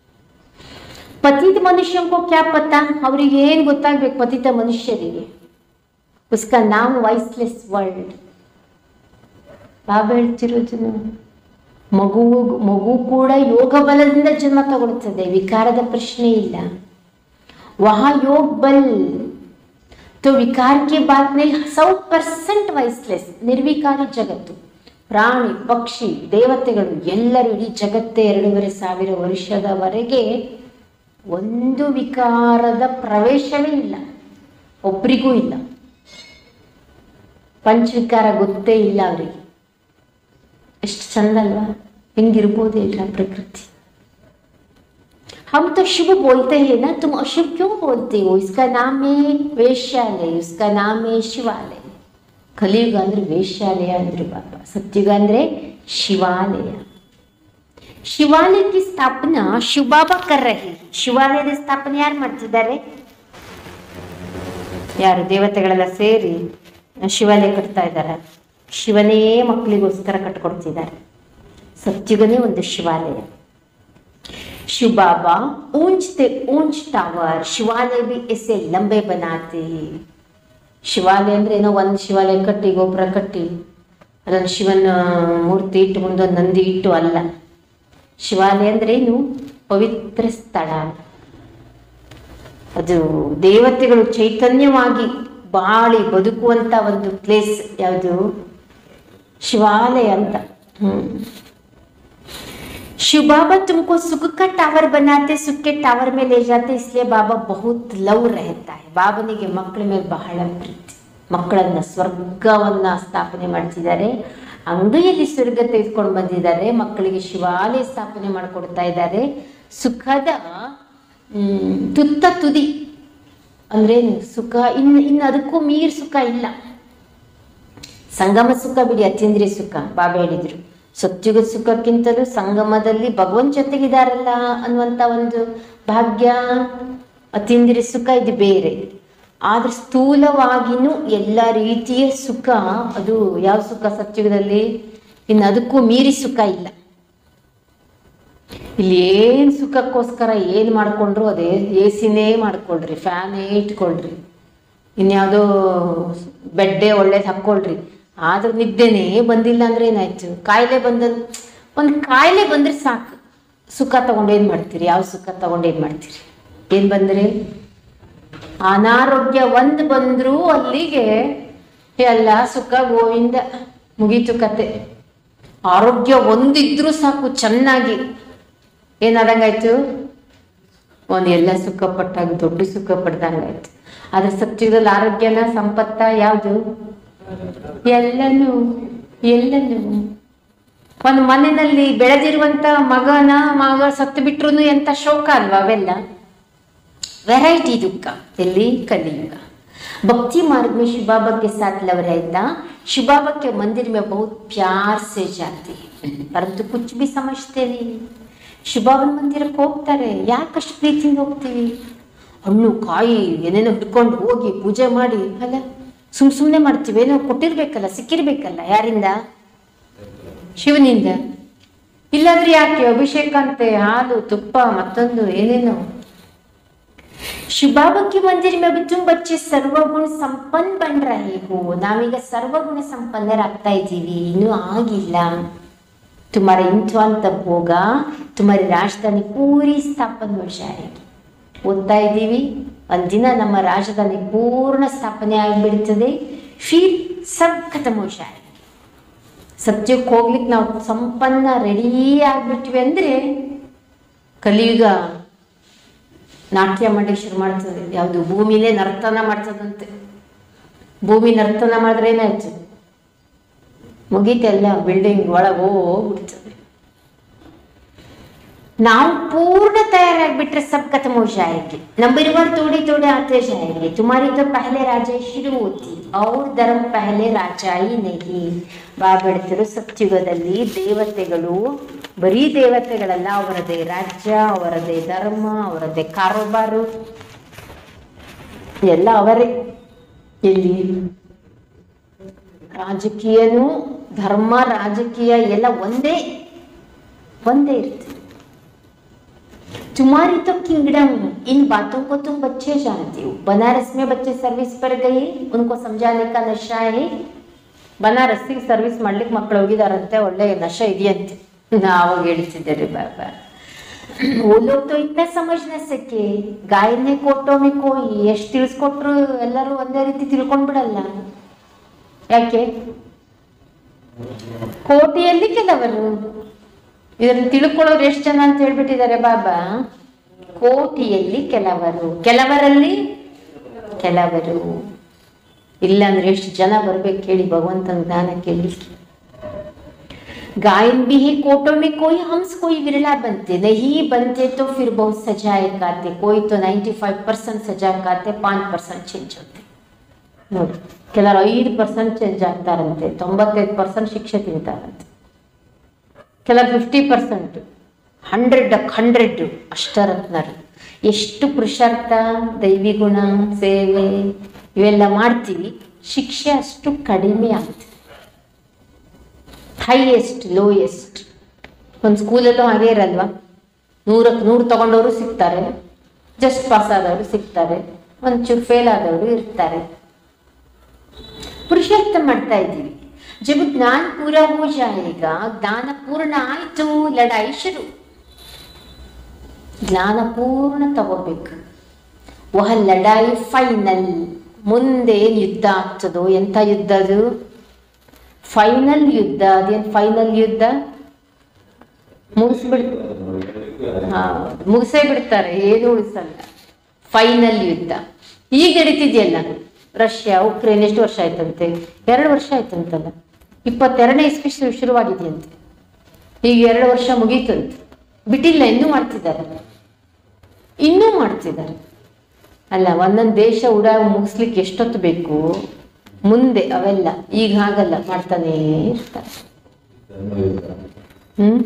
ಪತಿತ ಮನುಷ್ಯಂಕೋ ಕ್ಯಾ ಪತಾ ಅವ್ರಿಗೆ ಏನ್ ಗೊತ್ತಾಗ್ಬೇಕು ಪತಿತ ಮನುಷ್ಯರಿಗೆ ಉಸ್ಕಾ ನಾಮ್ ವಾಯ್ಸ್ಲೆಸ್ ವರ್ಲ್ಡ್ ಬಾಬಾ ಹೇಳ್ತಿರೋದು ಮಗು ಮಗು ಕೂಡ ಯೋಗ ಬಲದಿಂದ ಜನ್ಮ ತಗೊಳ್ತದೆ ವಿಕಾರದ ಪ್ರಶ್ನೆ ಇಲ್ಲ ವಹಾ ಯೋಗ ಬಲ್ तो विकार के बाद में सौ ಪರ್ಸೆಂಟ್ ವೈಸ್ಲೆಸ್ ನಿರ್ವಿಕಾರಿ ಜಗತ್ತು ಪ್ರಾಣಿ ಪಕ್ಷಿ ದೇವತೆಗಳು ಎಲ್ಲರೂ ಇಡೀ ಜಗತ್ತೇ ಎರಡೂವರೆ ಸಾವಿರ ವರ್ಷದವರೆಗೆ ಒಂದು ವಿಕಾರದ ಪ್ರವೇಶವೇ ಇಲ್ಲ ಒಬ್ರಿಗೂ ಇಲ್ಲ ಪಂಚವಿಕಾರ ಗೊತ್ತೇ ಇಲ್ಲ ಅವರಿಗೆ ಎಷ್ಟು ಚಂದ ಅಲ್ವಾ ಹೆಂಗಿರ್ಬೋದೇ ಇಲ್ಲ ಪ್ರಕೃತಿ हम तो शुभ बोलते हैं ना तुम अशुभ क्यों बोलते हो इसका नाम है वेश्यालय उसका नाम है ಶಿವಾಲಯ ಕಲಿಯುಗ ಅಂದ್ರೆ ವೇಶ್ಯಾಲಯ ಅಂದ್ರೆ ಬಾಬಾ ಸತ್ಯುಗ ಅಂದ್ರೆ ಶಿವಾಲಯ ಶಿವಾಲಯಕ್ಕೆ ಸ್ಥಾಪನಾ ಶಿವಬಾಬಾ ಕರ್ ರಹೆ ಶಿವಾಲಯದ ಸ್ಥಾಪನೆ ಯಾರು ಮಾಡ್ತಿದ್ದಾರೆ ಯಾರು ದೇವತೆಗಳೆಲ್ಲ ಸೇರಿ ಶಿವಾಲಯ ಕಟ್ತಾ ಇದ್ದಾರೆ ಶಿವನೇ ಮಕ್ಕಳಿಗೋಸ್ಕರ ಕಟ್ಕೊಡ್ತಿದ್ದಾರೆ ಸತ್ಯುಗನೇ ಒಂದು ಶಿವಾಲಯ शिव बाबा ऊंचते ऊंच टावर शिवालय भी ऐसे लंबे बनाते हैं ಶಿವಾಲಯ ಅಂದ್ರೆ ಏನೋ ಒಂದು ಶಿವಾಲಯ ಕಟ್ಟಿ ಗೋಪುರ ಕಟ್ಟಿ ಅದೊಂದು ಶಿವನ ಮೂರ್ತಿ ಇಟ್ಟು ಮುಂದೊಂದು ನಂದಿ ಇಟ್ಟು ಅಲ್ಲ ಶಿವಾಲಯ ಅಂದ್ರೆ ಏನು ಪವಿತ್ರ ಸ್ಥಳ ಅದು ದೇವತೆಗಳು ಚೈತನ್ಯವಾಗಿ ಬಾಳಿ ಬದುಕುವಂತ ಒಂದು ಪ್ಲೇಸ್ ಯಾವುದು ಶಿವಾಲಯ ಅಂತ ಹ್ಮ್ शिव बाबा तुमको सुख का टावर बनाते सुख के टावर में ले जाते इसलिए बाबा बहुत ಲವ್ रहता है ಬಾಬನಿಗೆ ಮಕ್ಕಳ ಮೇಲೆ ಬಹಳ ಪ್ರೀತಿ ಮಕ್ಕಳನ್ನ ಸ್ವರ್ಗವನ್ನ ಸ್ಥಾಪನೆ ಮಾಡ್ತಿದ್ದಾರೆ ಅಂಗೈಯಲ್ಲಿ ಸ್ವರ್ಗ ತೆಗೆದುಕೊಂಡು ಬಂದಿದ್ದಾರೆ ಮಕ್ಕಳಿಗೆ ಶಿವಾಲಯ ಸ್ಥಾಪನೆ ಮಾಡಿಕೊಡ್ತಾ ಇದ್ದಾರೆ ಸುಖದ ಹ್ಮ್, ತುತ್ತ ತುದಿ ಅಂದ್ರೆ ಸುಖ ಇನ್ನು ಇನ್ನು ಅದಕ್ಕೂ ಮೀರ್ ಸುಖ ಇಲ್ಲ ಸಂಗಮ ಸುಖ ಬಿಡಿ ಅತೀಂದ್ರಿಯ ಸುಖ ಬಾಬಾ ಹೇಳಿದ್ರು ಸತ್ಯುಗ ಸುಖಕ್ಕಿಂತಲೂ ಸಂಗಮದಲ್ಲಿ ಭಗವಂತ ಜೊತೆಗಿದಾರಲ್ಲ ಅನ್ನುವಂತ ಒಂದು ಭಾಗ್ಯ ಅತೀಂದ್ರಿಯ ಸುಖ ಇದು ಬೇರೆ ಆದ್ರೆ ಸ್ಥೂಲವಾಗಿನೂ ಎಲ್ಲ ರೀತಿಯ ಸುಖ ಅದು ಯಾವ ಸುಖ ಸತ್ಯುಗದಲ್ಲಿ ಇನ್ನು ಅದಕ್ಕೂ ಮೀರಿ ಸುಖ ಇಲ್ಲ ಇಲ್ಲಿ ಏನ್ ಸುಖಕ್ಕೋಸ್ಕರ ಏನ್ ಮಾಡ್ಕೊಂಡ್ರು ಅದೇ ಎ ಸಿನೇ ಮಾಡ್ಕೊಳ್ರಿ ಫ್ಯಾನೇ ಇಟ್ಕೊಳ್ರಿ ಇನ್ಯಾವುದೋ ಬೆಡ್ಡೆ ಒಳ್ಳೇದು ಹಾಕ್ಕೊಳ್ರಿ ಆದ್ರೂ ನಿದ್ದೆನೇ ಬಂದಿಲ್ಲ ಅಂದ್ರೆ ಏನಾಯ್ತು ಕಾಯಿಲೆ ಬಂದ ಒಂದು ಕಾಯಿಲೆ ಬಂದ್ರೆ ಸಾಕು ಸುಖ ತಗೊಂಡು ಏನ್ ಮಾಡ್ತೀರಿ ಯಾವ ಸುಖ ತಗೊಂಡು ಏನ್ ಮಾಡ್ತೀರಿ ಏನ್ ಬಂದ್ರಿ ಅನಾರೋಗ್ಯ ಒಂದ್ ಬಂದ್ರು ಅಲ್ಲಿಗೆ ಎಲ್ಲ ಸುಖ ಗೋವಿಂದ ಮುಗೀತು ಕತೆ ಆರೋಗ್ಯ ಒಂದಿದ್ರು ಸಾಕು ಚೆನ್ನಾಗಿ ಏನಾದಂಗಾಯ್ತು ಒಂದು ಎಲ್ಲ ಸುಖ ಪಟ್ಟಾಗ ದೊಡ್ಡ ಸುಖ ಪಡ್ದಂಗಾಯ್ತು ಆದ್ರೆ ಸತ್ಯದಲ್ಲಿ ಆರೋಗ್ಯನ ಸಂಪತ್ತ ಯಾವುದು ಎಲ್ಲನೂ ಎಲ್ಲನೂ ಒಂದು ಮನೆಯಲ್ಲಿ ಬೆಳೆದಿರುವಂತ ಮಗನ ಮಗ ಸತ್ತು ಬಿಟ್ರು ಎಂತ ಶೋಕ ಅಲ್ವಾ ಅವೆಲ್ಲ ವೆರೈಟಿ ದುಃಖ ಎಲ್ಲಿ कलयुग भक्ति मार्ग में शिव बाबा के साथ लव रहता शिव बाबा के मंदिर में बहुत प्यार से जाते हैं परंतु कुछ भी समझते नहीं ಶಿವ ಬಾಬನ ಮಂದಿರಕ್ಕೆ ಹೋಗ್ತಾರೆ ಯಾಕಷ್ಟು ಪ್ರೀತಿಯಿಂದ ಹೋಗ್ತೀವಿ ಹಣ್ಣು ಕಾಯಿ ಏನೇನೋ ಹಿಡ್ಕೊಂಡು ಹೋಗಿ ಪೂಜೆ ಮಾಡಿ ಅಲ್ಲ ಸುಮ್ ಸುಮ್ಮನೆ ಮಾಡ್ತೀವಿ ಏನೋ ಕೊಟ್ಟಿರ್ಬೇಕಲ್ಲ ಸಿಕ್ಕಿರ್ಬೇಕಲ್ಲ ಯಾರಿಂದ ಶಿವನಿಂದ ಇಲ್ಲಾಂದ್ರೆ ಯಾಕೆ ಅಭಿಷೇಕ ಅಂತೆ ಹಾಲು ತುಪ್ಪ ಮತ್ತೊಂದು ಏನೇನೋ ಶಿವ बाबा के मंदिर में अभी तुम बच्चे ಸರ್ವಗುಣ ಸಂಪನ್ನ ಬನ್ ರಹೆ ಹೋ ನಾವೀಗ ಸರ್ವಗುಣ ಸಂಪನ್ನರಾಗ್ತಾ ಇದ್ದೀವಿ ಇನ್ನೂ ಆಗಿಲ್ಲ तुम्हारा इम्तिहान तब होगा तुम्हारी ರಾಜಧಾನಿ ಪೂರಿ ಸ್ಥಾಪನೆ हो जाएगी ಓದ್ತಾ ಇದ್ದೀವಿ ಒಂದಿನ ನಮ್ಮ ರಾಜಧಾನಿ ಪೂರ್ಣ ಸ್ಥಾಪನೆ ಆಗಿಬಿಡ್ತದೆ ಫಿರ್ ಸಬ್ ಖತಮ್ हो जाएगी ಸತ್ಯಕ್ಕೆ ಹೋಗ್ಲಿಕ್ಕೆ ನಾವು ಸಂಪನ್ನ ರೆಡಿ ಆಗ್ಬಿಟ್ವಿ ಅಂದ್ರೆ ಕಲಿಯುಗ ನಾಟ್ಯ ಮಾಡಿ ಶುರು ಮಾಡ್ತದೆ ಯಾವುದು ಭೂಮಿನೇ ನರ್ತನ ಮಾಡ್ತದಂತೆ ಭೂಮಿ ನರ್ತನ ಮಾಡಿದ್ರೆ ಏನಾಯ್ತು ಮುಗೀತೆಲ್ಲ ಬಿಲ್ಡಿಂಗ್ ಒಳಗೆ ಹೋಗ್ಬಿಡ್ತದೆ ನಾವು ಪೂರ್ಣ ತಯಾರಾಗ್ಬಿಟ್ರೆ ಸಬ್ खत्म हो जाएगी नंबर वन थोड़ी थोड़ी आते जाएंगे तुम्हारी तो पहले राजा शुरू होती और धर्म पहले ರಾಜ ही नहीं ಬಾಬ್ ಹೇಳ್ತಿರೋ ಸತ್ಯುಗದಲ್ಲಿ ದೇವತೆಗಳು ಬರೀ ದೇವತೆಗಳಲ್ಲ ಅವರದೇ ರಾಜ್ಯ ಅವರದೇ ಧರ್ಮ ಅವರದೇ ಕಾರೋಬಾರು ಎಲ್ಲ ಅವರೇ ಎಲ್ಲಿ ರಾಜಕೀಯನೂ ಧರ್ಮ ರಾಜಕೀಯ ಎಲ್ಲ ಒಂದೇ ಒಂದೇ ಇರ್ತದೆ तुम्हारी तो किंगडम इन बातों को तुम बच्चे जानते हो बनारस में बच्चे सर्विस पर गए उनको समझाने का नशा है ಬನಾರಸ್ಸಿಗೆ ಸರ್ವಿಸ್ ಮಾಡ್ಲಿಕ್ಕೆ ಮಕ್ಕಳು ಹೋಗಿದಾರಂತೆ ಒಳ್ಳೆ ನಶೆ ಇದೆಯಂತೆ ನಾವಾಗ ಹೇಳ್ತಿದ್ದಾರೆ ಬಾಬಾ वो लोग तो इतना समझ न सके ಗಾಯನೆ ಕೊಟ್ಟೋ ಕೋಯಿ ಎಷ್ಟು ತಿಳಿಸ್ಕೊಟ್ರು ಎಲ್ಲರೂ ಒಂದೇ ರೀತಿ ತಿಳ್ಕೊಂಡ್ಬಿಡಲ್ಲ ಯಾಕೆ ಕೋಟಿಯಲ್ಲಿ ಕೆಲವರು ಇದನ್ನು ತಿಳ್ಕೊಳ್ಳೋರು ಎಷ್ಟು ಜನ ಅಂತ ಹೇಳ್ಬಿಟ್ಟಿದ್ದಾರೆ ಬಾಬಾ ಕೋಟಿಯಲ್ಲಿ ಕೆಲವರು ಕೆಲವರಲ್ಲಿ ಕೆಲವರು ಇಲ್ಲಾಂದ್ರೆ ಎಷ್ಟು ಜನ ಬರ್ಬೇಕು ಕೇಳಿ ಭಗವಂತನ ಜ್ಞಾನ ಕೇಳಿ गायन भी है कोटों में कोई हंस कोई विरला बनते नहीं बनते तो फिर बहुत सजाए गाते कोई तो 95 परसेंट सजा गाते पाँच परसेंಟ್ ಚೇಂಜ್ ಹೋಗ್ತೆ ನೋಡಿ ಕೆಲವರು ಐದು ಪರ್ಸೆಂಟ್ ಚೇಂಜ್ ಆಗ್ತಾರಂತೆ ತೊಂಬತ್ತೈದು ಪರ್ಸೆಂಟ್ ಶಿಕ್ಷೆ ತಿಂತಾರಂತೆ ಕೆಲವು ಫಿಫ್ಟಿ ಪರ್ಸೆಂಟ್ ಹಂಡ್ರೆಡ್ ಹಂಡ್ರೆಡ್ ಅಷ್ಟರತ್ನರು ಎಷ್ಟು ಪುರುಷಾರ್ಥ ದೈವಿ ಗುಣ ಸೇವೆ ಇವೆಲ್ಲ ಮಾಡ್ತೀವಿ ಶಿಕ್ಷೆ ಅಷ್ಟು ಕಡಿಮೆ ಆಗ್ತದೆ ಹೈಯೆಸ್ಟ್ ಲೋಯೆಸ್ಟ್ ಒಂದು ಸ್ಕೂಲಲ್ಲೂ ಹಾಗೆ ಇರಲ್ವಾ ನೂರಕ್ಕೆ ನೂರು ತಗೊಂಡವರು ಸಿಗ್ತಾರೆ ಜಸ್ಟ್ ಪಾಸ್ ಆದವರು ಸಿಗ್ತಾರೆ ಒಂಚೂರು ಫೇಲ್ ಆದವರು ಇರ್ತಾರೆ ಪುರುಷಾರ್ಥ ಮಾಡ್ತಾ ಇದ್ದೀವಿ ಜब ज्ञान पूरा हो जाएगा ज्ञाನ ಪೂರ್ಣ ಆಯ್ತು ಲಡಾಯಿ ಶುರು ಜ್ಞಾನ ಪೂರ್ಣ ತಗೋಬೇಕು ವಹ ಲಡಾಯಿ ಫೈನಲ್ ಮುಂದೆ ಏನ್ ಯುದ್ಧ ಆಗ್ತದೋ ಎಂಥ ಯುದ್ಧ ಅದು ಫೈನಲ್ ಯುದ್ಧ ಅದೇನ್ ಫೈನಲ್ ಯುದ್ಧ ಮುಗಿಸ್ಬಿಡ್ ಹಾ ಮುಗಿಸೇ ಬಿಡ್ತಾರೆ ಏನು ಉಳಿಸಲ್ಲ ಫೈನಲ್ ಯುದ್ಧ ಈಗ ನಡೀತಿದೆಯಲ್ಲ ರಷ್ಯಾ ಉಕ್ರೇನ್ ಎಷ್ಟು ವರ್ಷ ಆಯ್ತಂತೆ ಎರಡು ವರ್ಷ ಆಯ್ತಂತಲ್ಲ ಇಪ್ಪತ್ತೆರಡನೇ ಇಸ್ವಿ ಶುರು ಶುರುವಾಗಿದೆಯಂತೆ ಈಗ ಎರಡು ವರ್ಷ ಮುಗೀತಂತೆ ಬಿಟ್ಟಿಲ್ಲ ಇನ್ನೂ ಮಾಡ್ತಿದ್ದಾರೆ ಇನ್ನೂ ಮಾಡ್ತಿದ್ದಾರೆ ಅಲ್ಲ ಒಂದೊಂದು ದೇಶ ಉಡಾ ಮುಗಿಸ್ಲಿಕ್ಕೆ ಎಷ್ಟೊತ್ತು ಬೇಕು ಮುಂದೆ ಅವೆಲ್ಲ ಈಗ ಹಾಗಲ್ಲ ಮಾಡ್ತಾನೇ ಇರ್ತಾರೆ ಹ್ಮ್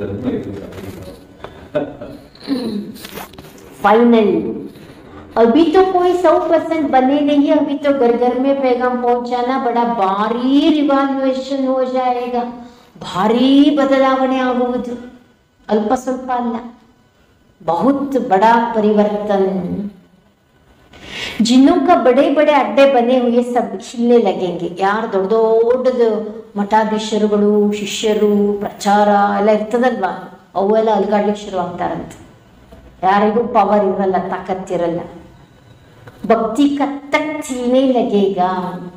फाइनल अभी तो कोई सौ परसेंट बने नहीं है अभी तो घर घर में पैगाम पहुंचाना बड़ा भारी रिवाल्युएशन हो जाएगा ಭಾರೀ ಬದಲಾವಣೆ ಆಗುವುದು ಅಲ್ಪ ಸ್ವಲ್ಪ ಅಲ್ಲ बहुत बड़ा परिवर्तन जिन्हों का बड़े बड़े अड्डे बने हुए सब हिलने लगेंगे ಯಾರು ದೊಡ್ಡ ದೊಡ್ಡದು ಮಠಾಧೀಶರುಗಳು ಶಿಷ್ಯರು ಪ್ರಚಾರ ಎಲ್ಲ ಇರ್ತದಲ್ವಾ ಅವೆಲ್ಲ ಅಲ್ಗಾಡ್ಲಿಕ್ಕೆ ಶುರು ಆಗ್ತಾರಂತೆ ಯಾರಿಗೂ ಪವರ್ ಇರಲ್ಲ ತಾಕತ್ತಿರಲ್ಲ ಭಕ್ತಿ ಕತ್ತಕ್ ಚೀನೇ ಲಗೇಗ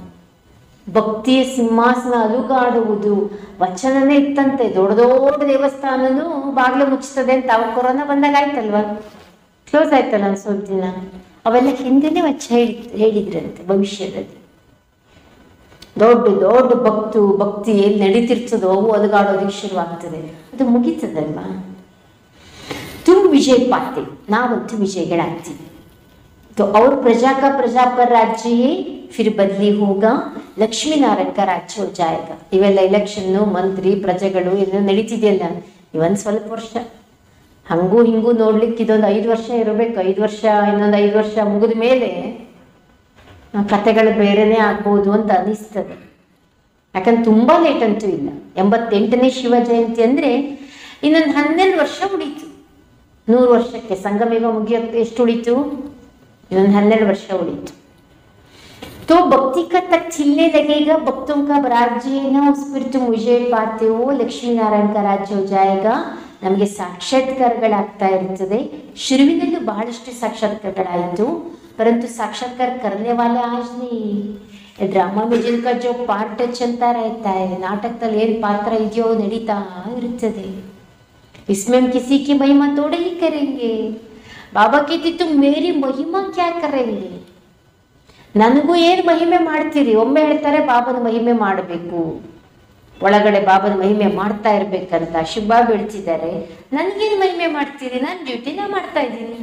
ಭಕ್ತಿಯ ಸಿಂಹಾಸನ ಅಲುಗಾಡುವುದು ವಚನನೇ ಇತ್ತಂತೆ ದೊಡ್ಡ ದೊಡ್ಡ ದೇವಸ್ಥಾನನೂ ಬಾಗ್ಲು ಮುಚ್ಚುತ್ತದೆ ಅಂತ ಅವಾಗ ಕೊರೋನಾ ಬಂದಾಗ ಆಯ್ತಲ್ವಾ ಕ್ಲೋಸ್ ಆಯ್ತಲ್ಲ ಒಂದು ಸ್ವಲ್ಪ ದಿನ ಅವೆಲ್ಲ ಹಿಂದೆನೆ ವಚ ಹೇಳಿ ಹೇಳಿದ್ರಂತೆ ಭವಿಷ್ಯದಲ್ಲಿ ದೊಡ್ಡ ದೊಡ್ಡ ಭಕ್ತು ಭಕ್ತಿ ಎಲ್ಲಿ ನಡೀತಿರ್ತದೋ ಅವು ಅಲುಗಾಡೋದಕ್ಕೆ ಶುರು ಆಗ್ತದೆ ಅದು ಮುಗೀತದಲ್ವಾ तुम विजय पाते ನಾವಂತೂ ವಿಜಯಗಳಾಗ್ತೀವಿ तो और प्रजा का प्रजा पर राज्य है फिर बदली होगा ಲಕ್ಷ್ಮೀ ನಾರಾಯಣ का राज्य हो जाएगा ಇವೆಲ್ಲ ಎಲೆಕ್ಷನ್ನು ಮಂತ್ರಿ ಪ್ರಜೆಗಳು ಎಲ್ಲ ನಡೀತಿದೆಯಲ್ಲ ಇವನ್ ಸ್ವಲ್ಪ ವರ್ಷ ಹಂಗೂ ಹಿಂಗೂ ನೋಡ್ಲಿಕ್ಕೆ ಇದೊಂದು ಐದು ವರ್ಷ ಇರಬೇಕು ಐದು ವರ್ಷ ಇನ್ನೊಂದು ಐದು ವರ್ಷ ಮುಗಿದ ಮೇಲೆ ಆ ಕತೆಗಳು ಬೇರೆನೇ ಆಗ್ಬೋದು ಅಂತ ಅನಿಸ್ತದೆ ಯಾಕಂದ್ರೆ ತುಂಬಾ ಲೇಟ್ ಅಂತೂ ಇಲ್ಲ ಎಂಬತ್ತೆಂಟನೇ ಶಿವ ಜಯಂತಿ ಅಂದ್ರೆ ಇನ್ನೊಂದು ಹನ್ನೆರಡು ವರ್ಷ ಉಳೀತು ನೂರು ವರ್ಷಕ್ಕೆ ಸಂಗಮೇವ ಮುಗಿಯೋಕ್ಕೆ ಎಷ್ಟು ಉಳಿತು ಇನ್ನೊಂದು ಹನ್ನೆರಡು ವರ್ಷ ಉಳಿತು तो भक्ति का तक छिलने लगेगा भक्तों का राज्य है ना उस पर तुम विजय पाते हो ಲಕ್ಷ್ಮೀ ನಾರಾಯಣ का राज्य हो जाएगा ನಮಗೆ ಸಾಕ್ಷಾತ್ಕಾರಗಳಾಗ್ತಾ ಇರ್ತದೆ ಶುರುವಿನಲ್ಲೂ ಬಹಳಷ್ಟು ಸಾಕ್ಷಾತ್ಕಾರಗಳಾಯಿತು परंतु साक्षात्कार करने वाले आज नहीं ಡ್ರಾಮಾ में जिनका जो पार्ट चलता रहता है ನಾಟಕದಲ್ಲಿ ಏನು ಪಾತ್ರ ಇದೆಯೋ ನಡೀತಾ ಇರ್ತದೆ इसमें हम किसी की महिमा थोड़े ही करेंगे बाबा कहती तुम मेरी महिमा क्या करेंगे ನನಗೂ ಏನು ಮಹಿಮೆ ಮಾಡ್ತೀರಿ ಒಮ್ಮೆ ಹೇಳ್ತಾರೆ ಬಾಬನ ಮಹಿಮೆ ಮಾಡಬೇಕು ಒಳಗಡೆ ಬಾಬನ ಮಹಿಮೆ ಮಾಡ್ತಾ ಇರ್ಬೇಕಂತ ಶಿವಬಾಬ ಹೇಳ್ತಿದ್ದಾರೆ ನನ್ಗೇನು ಮಹಿಮೆ ಮಾಡ್ತೀರಿ ನನ್ನ ಡ್ಯೂಟಿ ನಾ ಮಾಡ್ತಾ ಇದ್ದೀನಿ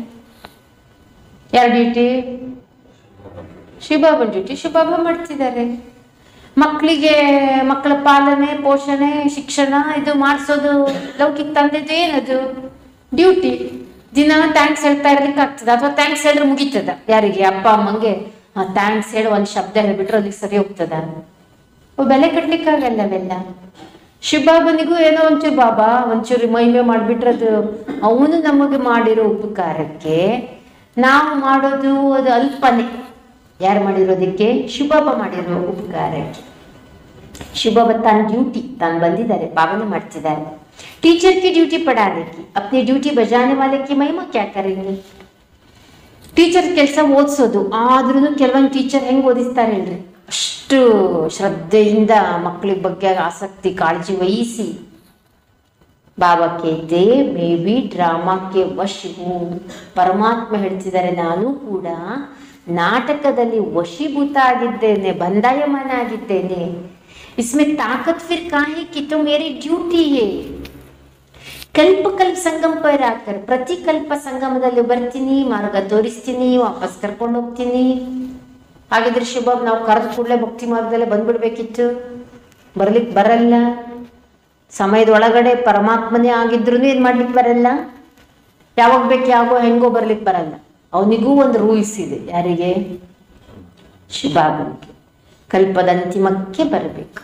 ಯಾರ ಡ್ಯೂಟಿ ಶಿವಬಾಬನ ಡ್ಯೂಟಿ ಶಿವಬಾಬಾ ಮಾಡ್ತಿದ್ದಾರೆ ಮಕ್ಕಳಿಗೆ ಮಕ್ಕಳ ಪಾಲನೆ ಪೋಷಣೆ ಶಿಕ್ಷಣ ಇದು ಮಾಡಿಸೋದು ಲೌಕಿಕ ತಂದೆದು ಏನದು ಡ್ಯೂಟಿ ದಿನ ಥ್ಯಾಂಕ್ಸ್ ಹೇಳ್ತಾ ಇರ್ಲಿಕ್ಕೆ ಆಗ್ತದ ಅಥವಾ ಥ್ಯಾಂಕ್ಸ್ ಹೇಳಿದ್ರೆ ಮುಗೀತದ ಯಾರಿಗೆ ಅಪ್ಪ ಅಮ್ಮಂಗೆ ಥ್ಯಾಂಕ್ಸ್ ಹೇಳಿ ಒಂದ್ ಶಬ್ದ ಹೇಳ್ಬಿಟ್ರೆ ಅಲ್ಲಿಗೆ ಸರಿ ಹೋಗ್ತದ ಅವು ಬೆಲೆ ಕಟ್ಲಿಕ್ಕಾಗಲ್ಲ ಅವೆಲ್ಲ ಶಿವಬಾಬನಿಗೂ ಏನೋ ಒಂಚೂರು ಬಾಬಾ ಒಂಚೂರು ಮಹಿಮೆ ಮಾಡ್ಬಿಟ್ರದು ಅವನು ನಮಗೆ ಮಾಡಿರೋ ಉಪಕಾರಕ್ಕೆ ನಾವು ಮಾಡೋದು ಅದು ಅಲ್ಪನೆ ಯಾರು ಮಾಡಿರೋದಕ್ಕೆ ಶಿವಬಾಬ ಮಾಡಿರೋ ಉಪಕಾರಕ್ಕೆ शिवबाबा तान ड्यूटी तान ಬಂದಿದ್ದಾರೆ ಪಾವನೆ ಮಾಡ್ತಿದ್ದಾರೆ टीचर की ड्यूटी पढ़ाने की अपनी ड्यूटी बजाने वाले की महिमा क्या करेंगे ಟೀಚರ್ ಕೆಲಸ ಓದಿಸೋದು ಆದ್ರೂ ಕೆಲವೊಂದು ಟೀಚರ್ ಹೆಂಗ್ ಓದಿಸ್ತಾರೆ ಹೇಳ್ರಿ ಅಷ್ಟು ಶ್ರದ್ಧೆಯಿಂದ ಮಕ್ಕಳ ಬಗ್ಗೆ ಆಸಕ್ತಿ ಕಾಳಜಿ ವಹಿಸಿ ಬಾಬಾ ಕೇತೆ ಮೇ ಬಿ ಡ್ರಾಮಾಕ್ಕೆ ವಶ್ ಹೂ ಪರಮಾತ್ಮ ಹೇಳ್ತಿದ್ದಾರೆ ನಾನು ಕೂಡ ನಾಟಕದಲ್ಲಿ ವಶೀಭೂತ ಆಗಿದ್ದೇನೆ ಬಂದಾಯಮಾನ ಆಗಿದ್ದೇನೆ इसमें ताकत फिर काहे की तो मेरी ಡ್ಯೂಟಿ है ಕಲ್ಪ ಕಲ್ಪ ಸಂಗಮ ಪೈರ ಆಕರ್ ಪ್ರತಿ ಕಲ್ಪ ಸಂಗಮದಲ್ಲಿ ಬರ್ತೀನಿ ಮಾರ್ಗ ತೋರಿಸ್ತೀನಿ ವಾಪಸ್ ಕರ್ಕೊಂಡು ಹೋಗ್ತೀನಿ ಹಾಗಿದ್ರೆ ಶುಭಮ್ ನಾವು ಕರೆದ ಕೂಡಲೇ ಭಕ್ತಿ ಮಾರ್ಗದಲ್ಲೇ ಬಂದ್ಬಿಡ್ಬೇಕಿತ್ತು ಬರ್ಲಿಕ್ಕೆ ಬರಲ್ಲ ಸಮಯದ ಒಳಗಡೆ ಪರಮಾತ್ಮನೇ ಆಗಿದ್ರು ಏನ್ ಮಾಡ್ಲಿಕ್ಕೆ ಬರಲ್ಲ ಯಾವಾಗ ಬೇಕು ಯಾವಾಗೋ ಹೆಂಗೋ ಬರ್ಲಿಕ್ಕೆ ಬರಲ್ಲ ಅವನಿಗೂ ಒಂದು ರೂಲ್ಸ್ ಇದೆ ಯಾರಿಗೆ ಶಿವಬಾಬನಿಗೆ ಕಲ್ಪದ ಅಂತಿಮಕ್ಕೆ ಬರಬೇಕು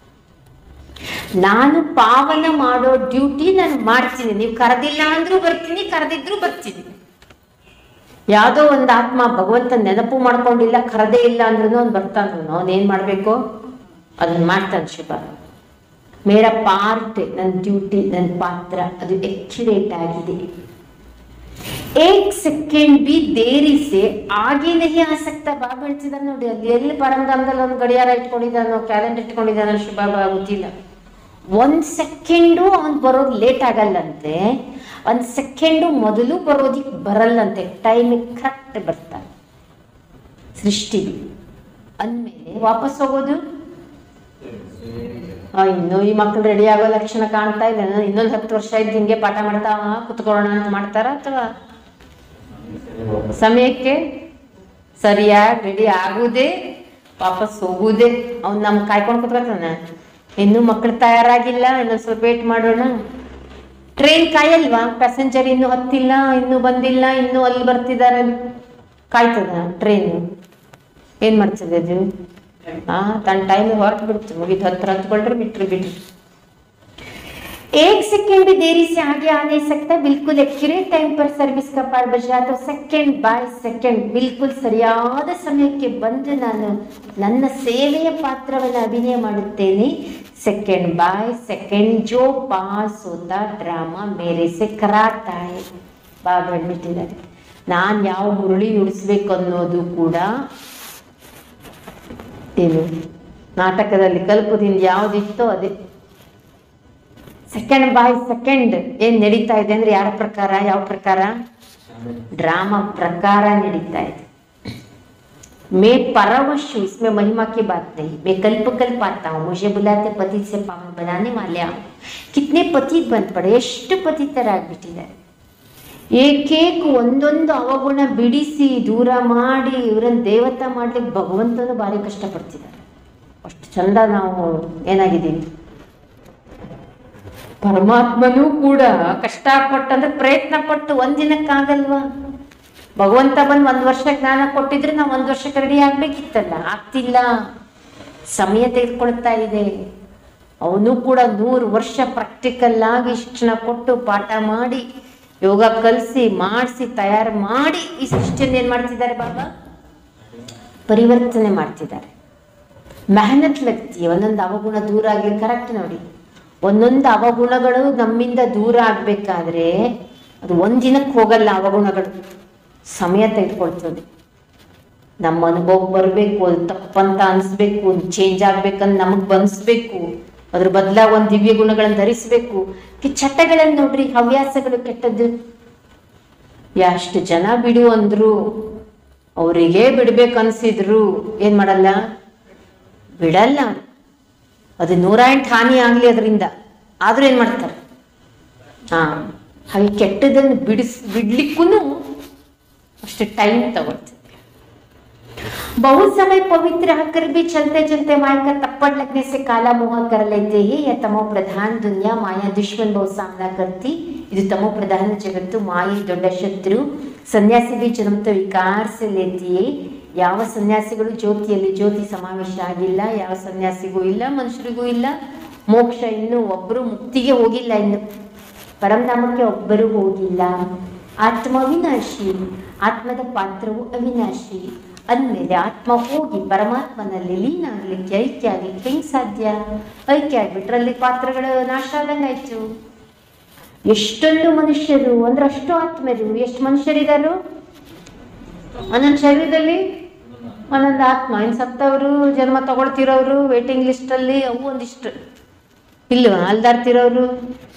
ನಾನು ಪಾವನ ಮಾಡೋ ಡ್ಯೂಟಿ ನಾನು ಮಾಡ್ತೀನಿ ನೀವು ಕರೆದಿಲ್ಲ ಅಂದ್ರೂ ಬರ್ತೀನಿ ಕರೆದಿದ್ರು ಬರ್ತೀನಿ ಯಾವುದೋ ಒಂದು ಆತ್ಮ ಭಗವಂತ ನೆನಪು ಮಾಡ್ಕೊಂಡಿಲ್ಲ ಕರೆದೇ ಇಲ್ಲ ಅಂದ್ರೂ ಅವ್ನು ಬರ್ತಾನ ಅವನ್ ಏನ್ ಮಾಡ್ಬೇಕು ಅದನ್ನ ಮಾಡ್ತಾನೆ ಶಿವ ಮೇರ ಪಾರ್ಟ್ ನನ್ನ ಡ್ಯೂಟಿ ನನ್ನ ಪಾತ್ರ ಅದು ಎಕ್ಯುರೇಟ್ ಆಗಿದೆ ಏಕ್ ಸೆಕೆಂಡ್ ಬಿ ದೇರಿ ಸೆ ಆಗೆ ನಹಿ ಆಸಕ್ತ ಬಾಬಾ ಹೇಳ್ತಿದ್ದಾನೆ ನೋಡಿ ಅಲ್ಲಿ ಎಲ್ಲಿ ಪರಂಧಾಮದಲ್ಲಿ ಒಂದು ಗಡಿಯಾರ ಇಟ್ಕೊಂಡಿದ್ದಾನೋ ಕ್ಯಾಲೆಂಡರ್ ಇಟ್ಕೊಂಡಿದ್ದಾನೋ ಶಿವಬಾಬಾ ಗೊತ್ತಿಲ್ಲ ಒಂದ್ ಸೆಕೆಂಡು ಅವನ್ ಬರೋದು ಲೇಟ್ ಆಗಲ್ಲಂತೆ ಒಂದ್ ಸೆಕೆಂಡು ಮೊದಲು ಬರೋದಿಕ್ ಬರಲ್ಲಂತೆ ಟೈಮಿಗೆ ಕರೆಕ್ಟ್ ಬರ್ತಾನೆ ಸೃಷ್ಟಿ ಅಂದ್ಮೇಲೆ ವಾಪಸ್ ಹೋಗೋದು ಆ, ಇನ್ನು ಈ ಮಕ್ಳು ರೆಡಿ ಆಗೋ ಲಕ್ಷಣ ಕಾಣ್ತಾ ಇಲ್ಲ ಇನ್ನೊಂದು ಹತ್ತು ವರ್ಷ ಇದ್ದು ಹಿಂಗೆ ಪಾಠ ಮಾಡ್ತಾವ ಕುತ್ಕೊಳ್ಳೋಣ ಅಂತ ಮಾಡ್ತಾರ ಅಥವಾ ಸಮಯಕ್ಕೆ ಸರಿಯಾಗಿ ರೆಡಿ ಆಗುದೇ ವಾಪಸ್ ಹೋಗುದೇ ಅವ್ನು ನಮ್ ಕಾಯ್ಕೊಂಡು ಕುತ್ಕೊತಾನ ಇನ್ನು ಮಕ್ಳು ತಯಾರಾಗಿಲ್ಲ ಇನ್ನೊಂದ್ ಸ್ವಲ್ಪ ವೇಟ್ ಮಾಡೋಣ ಟ್ರೈನ್ ಕಾಯಲ್ವಾ ಪ್ಯಾಸೆಂಜರ್ ಇನ್ನು ಹತ್ತಿಲ್ಲ ಇನ್ನು ಬಂದಿಲ್ಲ ಇನ್ನು ಅಲ್ಲಿ ಬರ್ತಿದ್ದಾರೆ ಕಾಯ್ತದ ಟ್ರೈನ್ ಏನ್ ಮಾಡ್ತದೆ ಅದು ಹಾ ತನ್ನ ಟೈಮ್ ಹೊರಟು ಬಿಡ್ತು ಮುಗಿದು ಹತ್ರ ಹತ್ಕೊಳ್ರಿ ಬಿಟ್ರಿ ಬಿಟ್ರಿ एक सेकेंड भी देरी से आगे आ नहीं सकता बिल्कुल एक्यूरेट टाइम पर सर्विस का पार बजा तो ಸೆಕೆಂಡ್ ಬೈ ಸೆಕೆಂಡ್ ಬಿಲ್ಕುಲ್ ಸರಿಯಾದ ಸಮಯಕ್ಕೆ ಬಂದು ನಾನು ನನ್ನ ಸೇವೆಯ ಪಾತ್ರವನ್ನು ಅಭಿನಯ ಮಾಡುತ್ತೇನೆ ಸೆಕೆಂಡ್ ಬೈ ಸೆಕೆಂಡ್ ಜೋ ಪಾಸ್ ಹೋತಾ ಡ್ರಾಮಾ ಮೇರೆ ಸೆ ಕರಾತಾ ಹೈ ಬಾಬಾ ಹೇಳ್ಬಿಟ್ಟಿದ್ದಾರೆ ನಾನು ಯಾವ ಮುರುಳಿ ಉಡಿಸ್ಬೇಕು ಅನ್ನೋದು ಕೂಡ ಏನು ನಾಟಕದಲ್ಲಿ ಕಲ್ಪದಿಂದ ಯಾವುದಿತ್ತೋ ಅದೇ ಸೆಕೆಂಡ್ ಬೈ ಸೆಕೆಂಡ್ ಏನ್ ನಡೀತಾ ಇದೆ ಅಂದ್ರೆ ಯಾರ ಪ್ರಕಾರ ಯಾವ ಪ್ರಕಾರ ಡ್ರಾಮಾ ಪ್ರಕಾರ ನಡೀತಾ ಇದೆ मैं परवश हूँ इसमें महिमा की बात नहीं मैं कल्प कल्प आता हूँ मुझे बुलाते पति से पावन बनाने वाले आओ कितने ಪತಿ ಬಂದ್ ಪಡೆ ಎಷ್ಟು ಪತಿತರಾಗ್ಬಿಟ್ಟಿದ್ದಾರೆ ಏಕೇಕ್ ಒಂದೊಂದು ಅವಗುಣ ಬಿಡಿಸಿ ದೂರ ಮಾಡಿ ಇವರನ್ನ ದೇವತಾ ಮಾಡ್ಲಿಕ್ಕೆ ಭಗವಂತನು ಭಾರಿ ಕಷ್ಟಪಡ್ತಿದ್ದಾರೆ ಅಷ್ಟು ಚಂದ ನಾವು ಏನಾಗಿದ್ದೀವಿ ಪರಮಾತ್ಮನೂ ಕೂಡ ಕಷ್ಟಪಟ್ಟಂದ್ರೆ ಪ್ರಯತ್ನ ಪಟ್ಟು ಒಂದಿನಕ್ಕಾಗಲ್ವಾ ಭಗವಂತ ಬಂದು ಒಂದ್ ವರ್ಷ ಜ್ಞಾನ ಕೊಟ್ಟಿದ್ರೆ ನಾವು ಒಂದ್ ವರ್ಷಕ್ಕೆ ರೆಡಿ ಆಗ್ಬೇಕಿತ್ತಲ್ಲ ಆಗ್ತಿಲ್ಲ ಸಮಯ ತೆಗೆದುಕೊಳ್ತಾ ಇದೆ ಅವನು ಕೂಡ ನೂರು ವರ್ಷ ಪ್ರಾಕ್ಟಿಕಲ್ ಆಗಿ ಶಿಕ್ಷಣ ಕೊಟ್ಟು ಪಾಠ ಮಾಡಿ ಯೋಗ ಕಲಿಸಿ ಮಾಡಿಸಿ ತಯಾರು ಮಾಡಿ ಈ ಸೃಷ್ಟಿಯನ್ನು ಏನ್ ಮಾಡ್ತಿದ್ದಾರೆ ಬಾಬಾ ಪರಿವರ್ತನೆ ಮಾಡ್ತಿದ್ದಾರೆ ಮೆಹನತ್ ಲಗ್ತಿ ಒಂದೊಂದು ಅವಗುಣ ದೂರ ಆಗ್ಲಿ ಕರೆಕ್ಟ್ ನೋಡಿ ಒಂದೊಂದು ಅವಗುಣಗಳು ನಮ್ಮಿಂದ ದೂರ ಆಗ್ಬೇಕಾದ್ರೆ ಅದು ಒಂದಿನಕ್ಕೆ ಹೋಗಲ್ಲ ಅವಗುಣಗಳು ಸಮಯ ತೆಗೆದುಕೊಳ್ತದೆ ನಮ್ಮ ಅನುಭವ ಬರಬೇಕು ಅದು ತಪ್ಪಂತ ಅನ್ಸ್ಬೇಕು ಒಂದು ಚೇಂಜ್ ಆಗ್ಬೇಕಂತ ನಮಗ್ ಬನ್ಸ್ಬೇಕು ಅದ್ರ ಬದಲಾಗ ಒಂದು ದಿವ್ಯ ಗುಣಗಳನ್ನ ಧರಿಸ್ಬೇಕು ಈ ಚಟಗಳನ್ನ ನೋಡ್ರಿ ಹವ್ಯಾಸಗಳು ಕೆಟ್ಟದ್ದು ಎಷ್ಟು ಜನ ಬಿಡು ಅಂದ್ರು ಅವರಿಗೆ ಬಿಡ್ಬೇಕು ಅನ್ಸಿದ್ರು ಏನ್ ಮಾಡಲ್ಲ ಬಿಡಲ್ಲ ಅವ್ರು. ಅದು ನೂರ ಎಂಟು ಹಾನಿ ಆಗ್ಲಿ ಅದರಿಂದ ಆದ್ರೂ ಏನ್ ಮಾಡ್ತಾರೆ ಹಾ ಹಾಗೆ ಕೆಟ್ಟದನ್ನು ಬಿಡಿಸ್ ಬಿಡ್ಲಿಕ್ಕೂ ಅಷ್ಟು ಟೈಮ್ ತಗೊಳ್ತದೆ बहुत समय पवित्र होकर भी चलते चलते माया का थप्पड़ लगने से काला मुंह कर लेते हैं यह तमो प्रधान दुनिया माया दुश्मन बहुत सामना करती ಇದು ತಮೋ ಪ್ರಧಾನ ಜಗತ್ತು ಮಾಯೆ ದೊಡ್ಡ ಶತ್ರು ಸನ್ಯಾಸಿ ಬಿ ಜನ್ಮತ ವಿಕಾರ ಸೆ ಲೇತಿಯೇ ಯಾವ ಸನ್ಯಾಸಿಗಳು ಜ್ಯೋತಿಯಲ್ಲಿ ಜ್ಯೋತಿ ಸಮಾವೇಶ ಆಗಿಲ್ಲ ಯಾವ ಸನ್ಯಾಸಿಗೂ ಇಲ್ಲ ಮನುಷ್ಯರಿಗೂ ಇಲ್ಲ ಮೋಕ್ಷ ಇನ್ನು ಒಬ್ಬರು ಮುಕ್ತಿಗೆ ಹೋಗಿಲ್ಲ ಇನ್ನು ಪರಮಧಾಮಕ್ಕೆ ಒಬ್ಬರು ಹೋಗಿಲ್ಲ ಆತ್ಮ ಅವಿನಾಶಿ ಆತ್ಮದ ಪಾತ್ರವು ಅವಿನಾಶಿ ಅಂದಮೇಲೆ ಆತ್ಮ ಹೋಗಿ ಪರಮಾತ್ಮನಲ್ಲಿ ಲೀನ ಆಗ್ಲಿಕ್ಕೆ ಐಕ್ಯ ಆಗ್ಲಿಕ್ಕೆ ಹೆಂಗ್ ಸಾಧ್ಯ ಐಕ್ಯ ಆಗ್ಬಿಟ್ರೆ ಅಲ್ಲಿ ಪಾತ್ರಗಳು ನಾಶ ಆದಂಗಾಯ್ತು ಎಷ್ಟೊಂದು ಮನುಷ್ಯರು ಅಂದ್ರೆ ಅಷ್ಟು ಆತ್ಮರು ಎಷ್ಟು ಮನುಷ್ಯರಿದಾರು ಒಂದೊಂದು ಶರೀರದಲ್ಲಿ ಒಂದೊಂದು ಆತ್ಮ ಇನ್ನು ಸತ್ತವರು ಜನ್ಮ ತಗೊಳ್ತಿರೋರು ವೇಟಿಂಗ್ ಲಿಸ್ಟಲ್ಲಿ ಅವು ಒಂದಿಷ್ಟು ಇಲ್ವಾ ಅಲ್ದಾಡ್ತಿರೋರು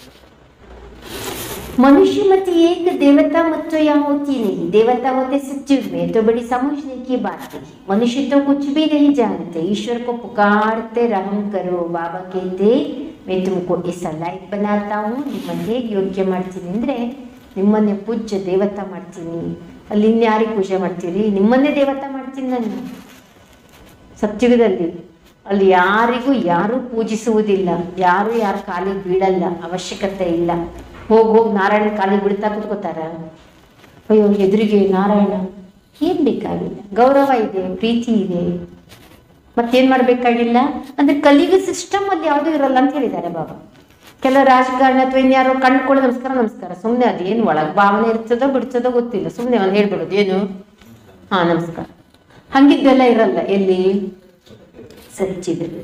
मनुष्य मत एक देवता मत तो यहाँ होती नहीं देवता होते सच्युग में तो बड़ी समझने की बात है मनुष्य तो कुछ भी नहीं जानते ईश्वर को पुकारते रहम करो बाबा कहते मैं तुमको ऐसा लायक बनाता हूँ ನಿಮ್ಮನ್ನು ಹೇಗೆ ಯೋಗ್ಯ ಮಾಡ್ತೀನಿ ಅಂದರೆ ನಿಮ್ಮನ್ನೇ ಪೂಜ್ಯ ದೇವತಾ ಮಾಡ್ತೀನಿ ಅಲ್ಲಿ ಇನ್ಯಾರಿಗೆ ಪೂಜೆ ಮಾಡ್ತೀರಿ ನಿಮ್ಮನ್ನೇ ದೇವತಾ ಮಾಡ್ತೀನಿ ನಾನು ಸತ್ಯುಗದಲ್ಲಿ ಅಲ್ಲಿ ಯಾರಿಗೂ ಯಾರೂ ಪೂಜಿಸುವುದಿಲ್ಲ ಯಾರು ಯಾರ ಕಾಲಿಗೆ ಬೀಳಲ್ಲ ಅವಶ್ಯಕತೆ ಇಲ್ಲ ಹೋಗಿ ಹೋಗಿ ನಾರಾಯಣ ಕಾಲಿಗೆ ಬಿಡ್ತಾ ಕೂತ್ಕೋತಾರ ಅಯ್ಯೋ ಎದುರಿಗೆ ನಾರಾಯಣ ಏನ್ ಬೇಕಾಗಿಲ್ಲ ಗೌರವ ಇದೆ ಪ್ರೀತಿ ಇದೆ ಮತ್ತೇನ್ ಮಾಡ್ಬೇಕಾಗಿಲ್ಲ ಅಂದ್ರೆ ಕಲಿಗ ಸಿಸ್ಟಮ್ ಅಲ್ಲಿ ಯಾವುದೂ ಇರಲ್ಲ ಅಂತ ಹೇಳಿದ್ದಾರೆ ಬಾಬಾ ಕೆಲವು ರಾಜಕಾರಣ ಅಥವಾ ಇನ್ಯಾರೋ ಕಂಡುಕೊಳ್ಳೋ ನಮಸ್ಕಾರ ನಮಸ್ಕಾರ ಸುಮ್ಮನೆ ಅದೇನು ಒಳಗೆ ಭಾವನೆ ಇರ್ತದೋ ಬಿಡ್ತದೋ ಗೊತ್ತಿಲ್ಲ ಸುಮ್ಮನೆ ಅವ್ನು ಹೇಳ್ಬಿಡೋದು ಏನು ಹಾ ನಮಸ್ಕಾರ ಹಂಗಿದ್ದೆಲ್ಲ ಇರಲ್ಲ ಎಲ್ಲಿ ಸಚ್ಚಿದ್ರು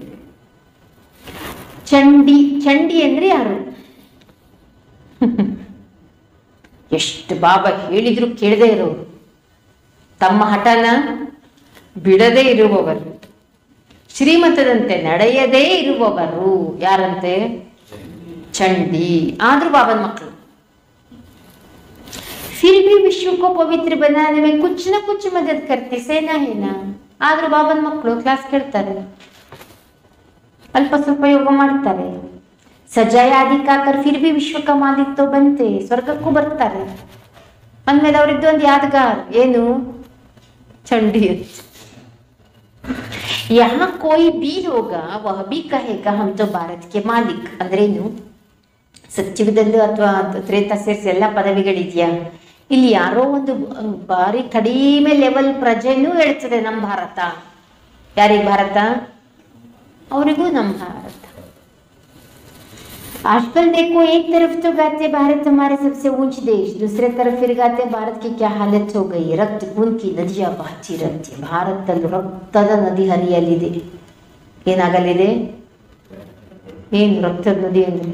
ಚಂಡಿ ಚಂಡಿ ಅಂದ್ರೆ ಯಾರು ಎಷ್ಟು ಬಾಬಾ ಹೇಳಿದ್ರು ಕೇಳದೇ ಇರೋರು ತಮ್ಮ ಹಠನ ಬಿಡದೇ ಇರುವವರು ಶ್ರೀಮತದಂತೆ ನಡೆಯದೇ ಇರುವವರು ಯಾರಂತೆ ಚಂಡಿ ಆದ್ರೂ ಬಾಬನ ಮಕ್ಕಳು फिर भी विश्व को पवित्र बनाने में कुछ न कुछ मदद करते सेना है ना ಆದ್ರೂ ಬಾಬನ ಮಕ್ಕಳು ಕ್ಲಾಸ್ ಕೇಳ್ತಾರೆ ಅಲ್ಪ ಸ್ವಲ್ಪ ಯೋಗ ಮಾಡ್ತಾರೆ ಸಜಾಯ ಅಧಿಕಾಕರ್ ಫಿರ್ ಬಿ ವಿಶ್ವಕ ಮಾಲಿಕ್ ಬಂತೆ ಸ್ವರ್ಗಕ್ಕೂ ಬರ್ತಾರೆ ಅಂದ್ಮೇಲೆ ಅವರಿದ್ದು ಒಂದು ಯಾದಗಾರ್ ಏನು ಚಂಡಿ ಅಂತ यहाँ कोई भी होगा वह भी कहेगा हम तो भारत के मालिक ಅಂದ್ರೇನು ಸಚಿವದಲ್ಲೂ ಅಥವಾ ತ್ರೇತಾ ಸೇರಿಸಿ ಎಲ್ಲ ಪದವಿಗಳಿದೆಯಾ ಇಲ್ಲಿ ಯಾರೋ ಒಂದು ಬಾರಿ ಕಡಿಮೆ ಲೆವೆಲ್ ಪ್ರಜೆನೂ ಹೇಳ್ತದೆ ನಮ್ಮ ಭಾರತ ಯಾರಿಗೆ ಭಾರತ ಅವರಿಗೂ ನಮ್ಮ ಭಾರತ आजकल देखो एक तरफ तो गाते भारत हमारे सबसे ऊंच देश दूसरे तरफ फिर गाते भारत की क्या हालत हो गई रक्त खून की नदियां बहती रहती है ಭಾರತದಲ್ಲಿ ರಕ್ತದ ನದಿ ಹರಿಯಲಿದೆ ಏನಾಗಲಿದೆ ಏನು ರಕ್ತದ ನದಿ ಅಂದ್ರೆ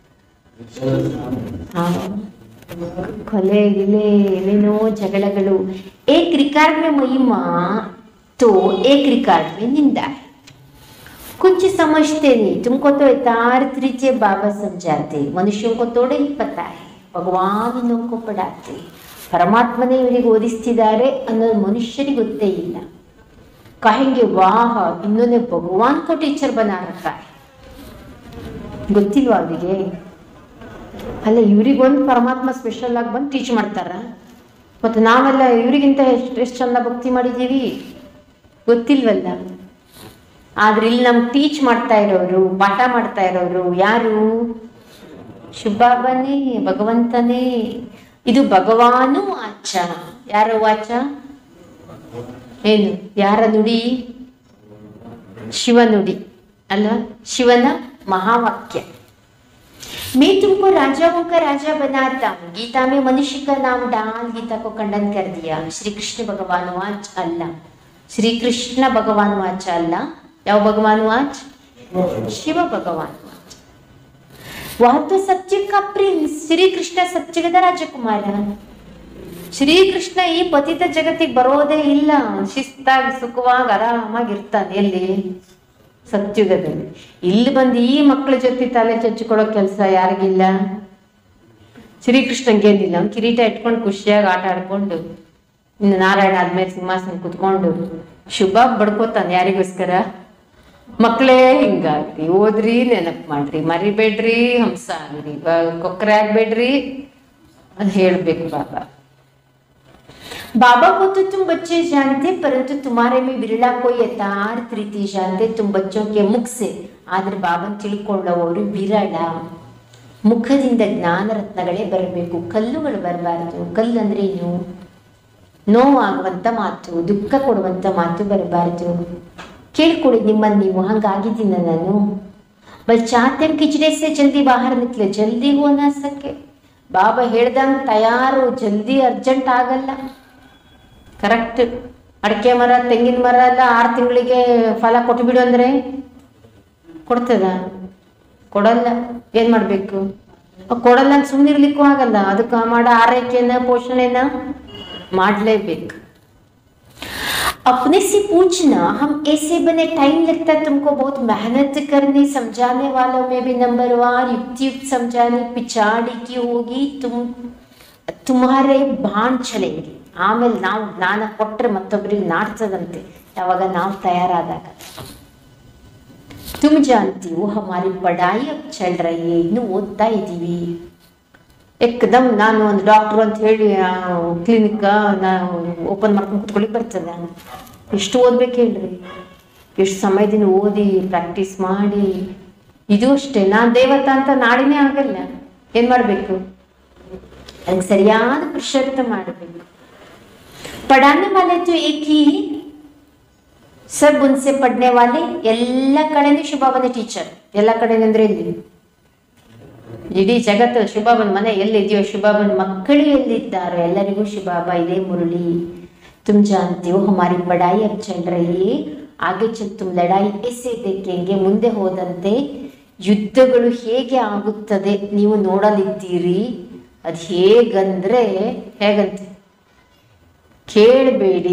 ಹಾ ಕೊಲೆ ಗಿಲೆ ಏನೇನೋ ಜಗಳಗಳು ಏಕ್ ರಿಕಾರ್ಡ್ में महिमा तो एक रिकॉर्ड में निंदा है कुछ समझते नहीं तुमको तो यथार्थ रीतिए बाबा समझाते मनुष्यों को थोड़े ही पता है ಭಗವಾನ್ ಇನ್ನೊಂದು ಪಡಾತೆ ಪರಮಾತ್ಮನೇ ಇವರಿಗೆ ಓದಿಸ್ತಿದ್ದಾರೆ ಅನ್ನೋದು ಮನುಷ್ಯರಿಗೆ ಗೊತ್ತೇ ಇಲ್ಲ ಕಹೆಂಗೆ ವಾಹ ಇನ್ನೊಂದೇ ಭಗವಾನ್ ಕೋ ಟೀಚರ್ ಬನಾ ರಖಾ है. ಗೊತ್ತಿಲ್ವಾ ಅವರಿಗೆ ಅಲ್ಲ ಇವ್ರಿಗೊಂದು ಪರಮಾತ್ಮ ಸ್ಪೆಷಲ್ ಆಗಿ ಬಂದು ಟೀಚ್ ಮಾಡ್ತಾರ ಮತ್ತು ನಾವೆಲ್ಲ ಇವರಿಗಿಂತ ಎಷ್ಟು ಎಷ್ಟು ಚಂದ ಭಕ್ತಿ ಮಾಡಿದ್ದೀವಿ ಗೊತ್ತಿಲ್ವಲ್ಲ ಆದ್ರೆ ಇಲ್ಲಿ ನಮ್ಗೆ ಟೀಚ್ ಮಾಡ್ತಾ ಇರೋರು ಪಾಠ ಮಾಡ್ತಾ ಇರೋರು ಯಾರು ಶುಭಾಬನೇ ಭಗವಂತನೇ ಇದು ಭಗವಾನು ವಾಚ ಯಾರ ವಾಚ ಏನು ಯಾರ ನುಡಿ ಶಿವ ನುಡಿ ಅಲ್ಲ ಶಿವನ ಮಹಾವಾಕ್ಯ मैं तुमको राजाओं का राजा बनाता हूँ गीता में मनुष्य का नाम डाल गीता को खंडन कर दिया श्री कृष्ण भगवान वाच अल्लाह श्री कृष्ण भगवान वाच अल्लाह ಯಾವ ಭಗವಾನ್ ವಾಚ್ ಶಿವ ಭಗವಾನ್ ವಾಚ್ ವಹ तो सत्युग का प्रिंस ಶ್ರೀ ಕೃಷ್ಣ ಸತ್ಯುಗದ ರಾಜಕುಮಾರ ಶ್ರೀಕೃಷ್ಣ ಈ ಪತಿತ ಜಗತ್ತಿಗೆ ಬರೋದೇ ಇಲ್ಲ ಶಿಸ್ತಾಗಿ ಸುಖವಾಗಿ ಆರಾಮಾಗಿ ಇರ್ತಾನೆ ಎಲ್ಲಿ ಸತ್ಯುಗದಲ್ಲಿ ಇಲ್ಲಿ ಬಂದು ಈ ಮಕ್ಕಳ ಜೊತೆ ತಲೆ ಚಚ್ಚಿಕೊಳ್ಳೋ ಕೆಲಸ ಯಾರಿಗಿಲ್ಲ ಶ್ರೀಕೃಷ್ಣಂಗೇನಿಲ್ಲ ಅವ್ನು ಕಿರೀಟ ಇಟ್ಕೊಂಡು ಖುಷಿಯಾಗಿ ಆಟ ಆಡ್ಕೊಂಡು ಇನ್ನು ನಾರಾಯಣ ಆದ್ಮೇಲೆ ಸಿಂಹಾಸನ ಕುತ್ಕೊಂಡು ಶುಭ ಬಡ್ಕೋತಾನೆ ಯಾರಿಗೋಸ್ಕರ ಮಕ್ಕಳೇ ಹಿಂಗಾಗ್ರಿ ಓದ್ರಿ ನೆನಪು ಮಾಡ್ರಿ ಮರಿಬೇಡ್ರಿ ಹಂಸ ಆಗ್ರಿ ಬ- ಕೊಕ್ರೆ ಆಗ್ಬೇಡ್ರಿ ಅದು ಹೇಳ್ಬೇಕು ಬಾಬಾ बाबा को तो तुम बच्चे जानते परंतु तुम्हारे में बिरला कोई यथार्थ ರೀತಿ जानते तुम बच्चों के मुख से ಆದ್ರೆ ಬಾಬನ್ ತಿಳ್ಕೊಳ್ಳೋರು ವಿರಳ ಮುಖದಿಂದ ಜ್ಞಾನ ರತ್ನಗಳೇ ಬರಬೇಕು ಕಲ್ಲುಗಳು ಬರಬಾರದು ಕಲ್ಲು ಅಂದ್ರೆ ಏನು ನೋವಾಗುವಂತ ಮಾತು ದುಃಖ ಕೊಡುವಂತ ಮಾತು ಬರಬಾರದು ಕೇಳ್ಕೊಡಿ ನಿಮ್ಮನ್ನು ನೀವು ಹಂಗಾಗಿದ್ದೀನ ನಾನು ಬಲ್ ಚಾಹತೆ हम खिचड़े से जल्दी बाहर निकले जल्दी हो ना सके ಬಾಬಾ ಹೇಳ್ದಂಗ್ ತಯಾರು ಜಲ್ದಿ ಅರ್ಜೆಂಟ್ ಆಗಲ್ಲ ಕರೆಕ್ಟ್ ಅಡಿಕೆ ಮರ ತೆಂಗಿನ ಮರ ಎಲ್ಲ ಆರು ತಿಂಗಳಿಗೆ ಫಲ ಕೊಟ್ಬಿಡು ಅಂದ್ರೆ ಕೊಡ್ತದ ಕೊಡಲ್ಲ ಏನ್ ಮಾಡ್ಬೇಕು ಅವ್ ಕೊಡಲ್ಲ ಅಂತ ಸುಮ್ಮನಿರ್ಲಿಕ್ಕೂ ಆಗಲ್ಲ ಅದಕ್ಕೆ ಮಾಡೋ ಆರೈಕೆನ ಪೋಷಣೆನ ಮಾಡ್ಲೇಬೇಕು अपने से पूछना हम ऐसे बने टाइम लगता है तुमको बहुत मेहनत करने समझाने वालों में भी नंबरवार युक्ति युक्त समझाने पिछाड़ी की होगी तुम तुम्हारे ಬಾಣ್ ಚಲೆಂಗೆ ಆಮೇಲೆ ನಾವು ಜ್ಞಾನ ಕೊಟ್ರೆ ಮತ್ತೊಬ್ಬರಿಗೆ ನಾಡ್ತದಂತೆ ಯಾವಾಗ ನಾವು ತಯಾರಾದಾಗ ತುಮ್ ಜಾನ್ತಿ ಓ ಹಮಾರಿ ಪಡಾಯಿ ಅಬ್ ಚಲ್ ರಹಿ ಹೈ, ಇನ್ನು ಓದ್ತಾ ಇದ್ದೀವಿ ಏಕದಮ್ ನಾನು ಒಂದು ಡಾಕ್ಟರ್ ಅಂತ ಹೇಳಿ ಕ್ಲಿನಿಕ್ ನಾನು ಓಪನ್ ಮಾಡ್ಕೊಂಡು ಕುತ್ಕೊಳ್ಳಿಕ್ ಬರ್ತದ ಎಷ್ಟು ಓದ್ಬೇಕು ಹೇಳ್ರಿ ಎಷ್ಟು ಸಮಯದಿಂದ ಓದಿ ಪ್ರಾಕ್ಟೀಸ್ ಮಾಡಿ ಇದು ಅಷ್ಟೇ ನಾನು ದೇವತಾ ಅಂತ ನಾಡಿನೇ ಆಗಲ್ಲ ಏನ್ ಮಾಡ್ಬೇಕು ಅದಕ್ಕೆ ಸರಿಯಾದ ಪುರುಷಾರ್ಥ ಮಾಡಬೇಕು ಪಡಾನೆ ವಾಲೆ ತು ಏಕ್ ಹಿ ಸಬ್ ಉನ್ಸೆ ಪಡ್ನೆ ವಾಲೆ ಎಲ್ಲ ಕಡೆನೂ ಶುಭಾಬನ ಟೀಚರ್ ಎಲ್ಲ ಕಡೆ ಅಂದ್ರೆ ಇಲ್ಲಿ ಇಡೀ ಜಗತ್ತು ಶುಭಾಬನ್ ಮನೆ ಎಲ್ಲಿದೆಯೋ ಶುಭಾಬನ್ ಮಕ್ಕಳು ಎಲ್ಲಿದ್ದಾರೋ ಎಲ್ಲರಿಗೂ ಶುಭಾಬ ಇದೇ ಮುರಳಿ ತುಮ್ ಜಾನ್ತಿ ಹೋ ಹಮಾರಿ ಪಡಾಯಿ ಅಬ್ ಚಲ್ ರಹಿ ಹೈ. ಆಗೆ ಚಲ್ ತುಮ್ ಲಡಾಯಿ ಎಸೆ ದೇಖೆಂಗೆ ಮುಂದೆ ಹೋದಂತೆ ಯುದ್ಧಗಳು ಹೇಗೆ ಆಗುತ್ತದೆ ನೀವು ನೋಡಲಿದ್ದೀರಿ ಅದು ಹೇಗಂದ್ರೆ ಹೇಗಂತೆ ಕೇಳಬೇಡಿ